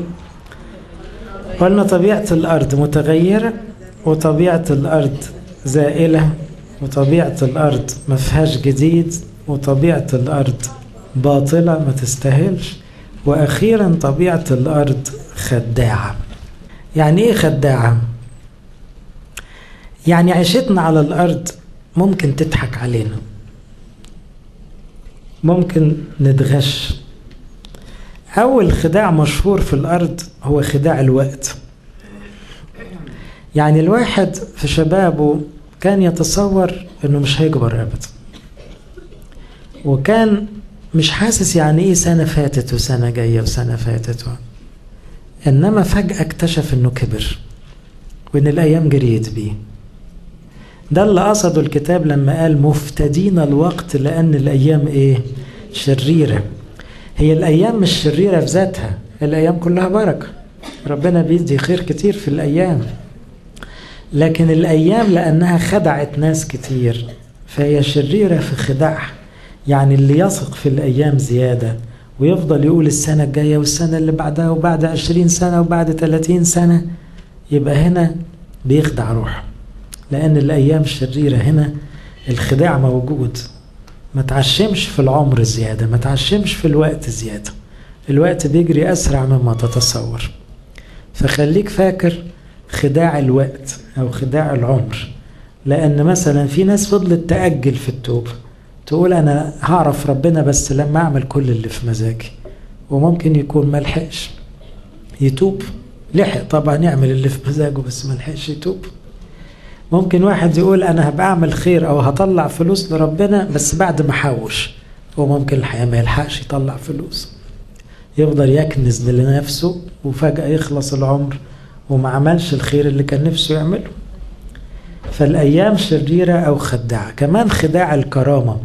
قلنا طبيعة الأرض متغيرة وطبيعة الأرض زائلة وطبيعة الأرض ما فيهاش جديد وطبيعة الأرض باطلة ما تستاهلش وأخيرا طبيعة الأرض خداعة يعني إيه خداعة؟ يعني عيشتنا على الأرض ممكن تضحك علينا ممكن نتغش أول خداع مشهور في الأرض هو خداع الوقت يعني الواحد في شبابه كان يتصور أنه مش هيكبر أبدا وكان مش حاسس يعني إيه سنة فاتت وسنة جاية وسنة فاتت و... إنما فجأة اكتشف أنه كبر وإن الأيام جريت بيه ده اللي قصده الكتاب لما قال مفتدين الوقت لأن الأيام إيه شريرة هي الأيام مش شريرة في ذاتها الأيام كلها بركة ربنا بيدي خير كتير في الأيام لكن الأيام لأنها خدعت ناس كتير فهي شريرة في خداعها يعني اللي يثق في الأيام زيادة ويفضل يقول السنة الجاية والسنة اللي بعدها وبعد عشرين سنة وبعد ثلاثين سنة يبقى هنا بيخدع روحه لأن الأيام الشريرة هنا الخداع موجود ما تعشمش في العمر زيادة ما تعشمش في الوقت زيادة الوقت بيجري أسرع مما تتصور فخليك فاكر خداع الوقت أو خداع العمر لأن مثلا في ناس فضلت تأجل في التوبة تقول أنا هعرف ربنا بس لما أعمل كل اللي في مزاجي وممكن يكون ملحقش يتوب لحق طبعا يعمل اللي في مزاجه بس ملحقش يتوب ممكن واحد يقول انا هبقى اعمل خير او هطلع فلوس لربنا بس بعد ما احوش وممكن الحقيقه ما يلحقش يطلع فلوس يفضل يكنز لنفسه وفجأة يخلص العمر وما عملش الخير اللي كان نفسه يعمله فالأيام شريرة أو خداعة كمان خداع الكرامة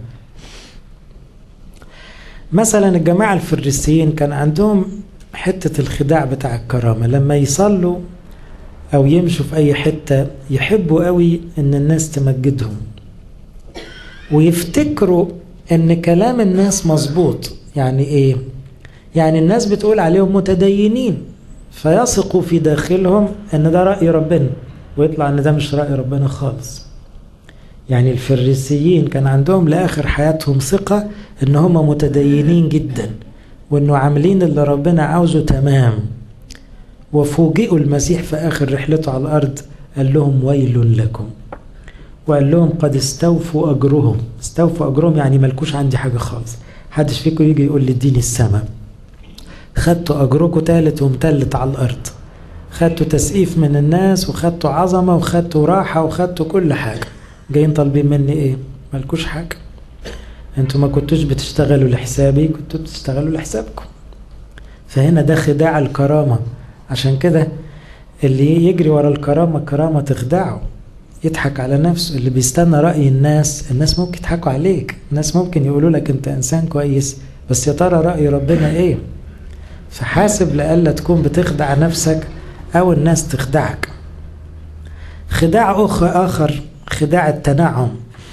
مثلا الجماعة الفريسيين كان عندهم حتة الخداع بتاع الكرامة لما يصلوا أو يمشوا في أي حتة يحبوا قوي إن الناس تمجدهم ويفتكروا ان كلام الناس مظبوط يعني ايه يعني الناس بتقول عليهم متدينين فيثقوا في داخلهم ان ده رأي ربنا ويطلع ان ده مش رأي ربنا خالص يعني الفريسيين كان عندهم لآخر حياتهم ثقة ان هم متدينين جدا وانه عاملين اللي ربنا عاوزه تمام وفوجئوا المسيح في آخر رحلته على الأرض قال لهم ويل لكم وقال لهم قد استوفوا أجرهم استوفوا أجرهم يعني ملكوش عندي حاجة خالص حدش فيكم يجي يقول لي اديني السماء خدتوا أجركم تالت ومتلت على الأرض خدتوا تسقيف من الناس وخدتوا عظمة وخدتوا راحة وخدتوا كل حاجة جايين طالبين مني ايه ملكوش حاجة انتوا ما كنتوش بتشتغلوا لحسابي كنتوا بتشتغلوا لحسابكم فهنا ده خداع الكرامة عشان كده اللي يجري ورا الكرامة الكرامة تخدعه يضحك على نفسه اللي بيستنى رأي الناس الناس ممكن يضحكوا عليك الناس ممكن يقولوا لك انت انسان كويس بس يا ترى رأي ربنا ايه فحاسب لألا تكون بتخدع نفسك او الناس تخدعك خداع اخر اخر خداع التنعم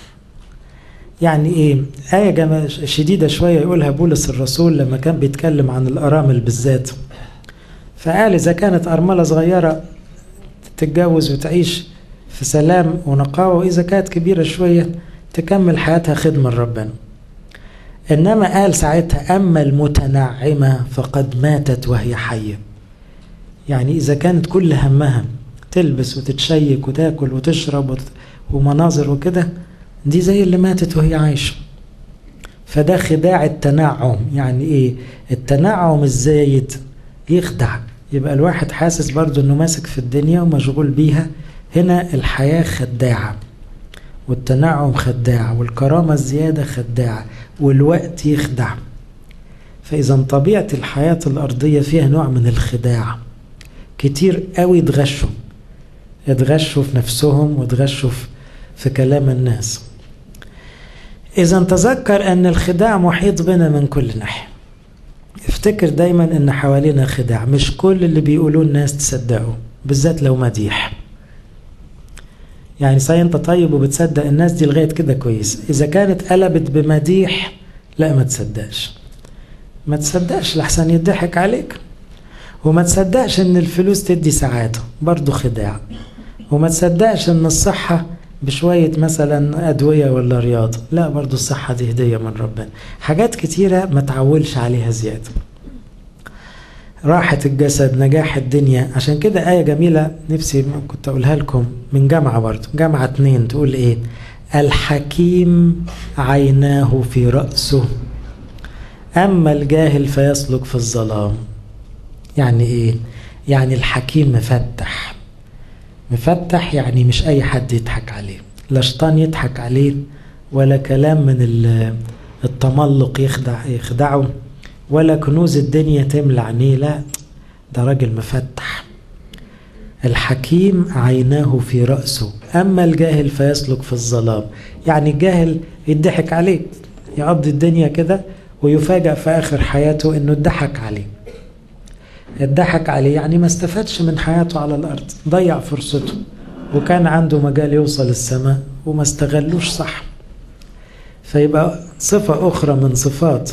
يعني ايه آية شديدة شوية يقولها بولس الرسول لما كان بيتكلم عن الأرامل بالذات فقال إذا كانت أرملة صغيرة تتجوز وتعيش في سلام ونقاوة وإذا كانت كبيرة شوية تكمل حياتها خدمة لربنا إنما قال ساعتها أما المتنعمة فقد ماتت وهي حية يعني إذا كانت كل همها تلبس وتتشيك وتاكل وتشرب ومناظر وكده دي زي اللي ماتت وهي عايشة فده خداع التنعم يعني ايه التنعم الزايد يخدع يبقى الواحد حاسس برضو انه ماسك في الدنيا ومشغول بيها هنا الحياة خداعة والتنعم خداع والكرامة الزيادة خداعة والوقت يخدع فإذا طبيعة الحياة الأرضية فيها نوع من الخداع كتير قوي اتغشوا اتغشوا في نفسهم واتغشوا في كلام الناس إذا تذكر أن الخداع محيط بنا من كل ناحية افتكر دايما أن حوالينا خداع مش كل اللي بيقولوه الناس تصدقه بالذات لو مديح يعني صحيح انت طيب وبتصدق الناس دي لغايه كده كويس اذا كانت قلبت بمديح لا ما تصدقش ما تصدقش لحسن يضحك عليك وما تصدقش ان الفلوس تدي سعاده برضه خداع وما تصدقش ان الصحه بشوية مثلا أدوية ولا رياضة لا برضو الصحة دي هدية من ربنا حاجات كتيرة ما تعولش عليها زيادة راحة الجسد نجاح الدنيا عشان كده آية جميلة نفسي كنت أقولها لكم من جامعة برضو جامعة اتنين تقول إيه الحكيم عيناه في رأسه أما الجاهل فيسلك في الظلام يعني إيه يعني الحكيم مفتح مفتح يعني مش أي حد يضحك عليه لا شيطان يضحك عليه ولا كلام من التملق يخدع يخدعه ولا كنوز الدنيا تملى عينيه لا ده راجل مفتح الحكيم عيناه في رأسه أما الجاهل فيسلك في الظلام يعني الجاهل يضحك عليه يقضي الدنيا كده ويفاجأ في آخر حياته إنه اتضحك عليه اتضحك عليه يعني ما استفادش من حياته على الأرض ضيع فرصته وكان عنده مجال يوصل السماء وما استغلوش صح فيبقى صفة أخرى من صفات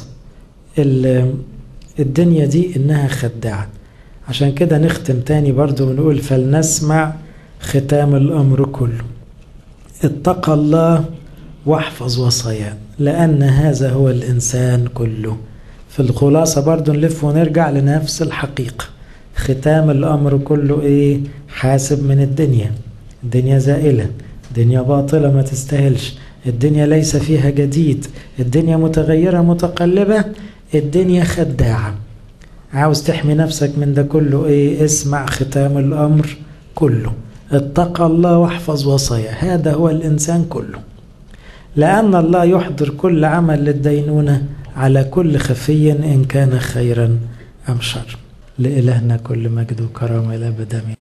الدنيا دي إنها خداعة عشان كده نختم تاني برضو ونقول فلنسمع ختام الأمر كله اتقى الله واحفظ وصاياه لأن هذا هو الإنسان كله في الخلاصة برضو نلف ونرجع لنفس الحقيقة ختام الأمر كله إيه حاسب من الدنيا الدنيا زائلة الدنيا باطلة ما تستاهلش الدنيا ليس فيها جديد الدنيا متغيرة متقلبة الدنيا خداعة عاوز تحمي نفسك من ده كله ايه اسمع ختام الامر كله اتقى الله واحفظ وصايا هذا هو الانسان كله لان الله يحضر كل عمل للدينونه على كل خفي ان كان خيرا ام شر لالهنا كل مجد وكرامه الى ابد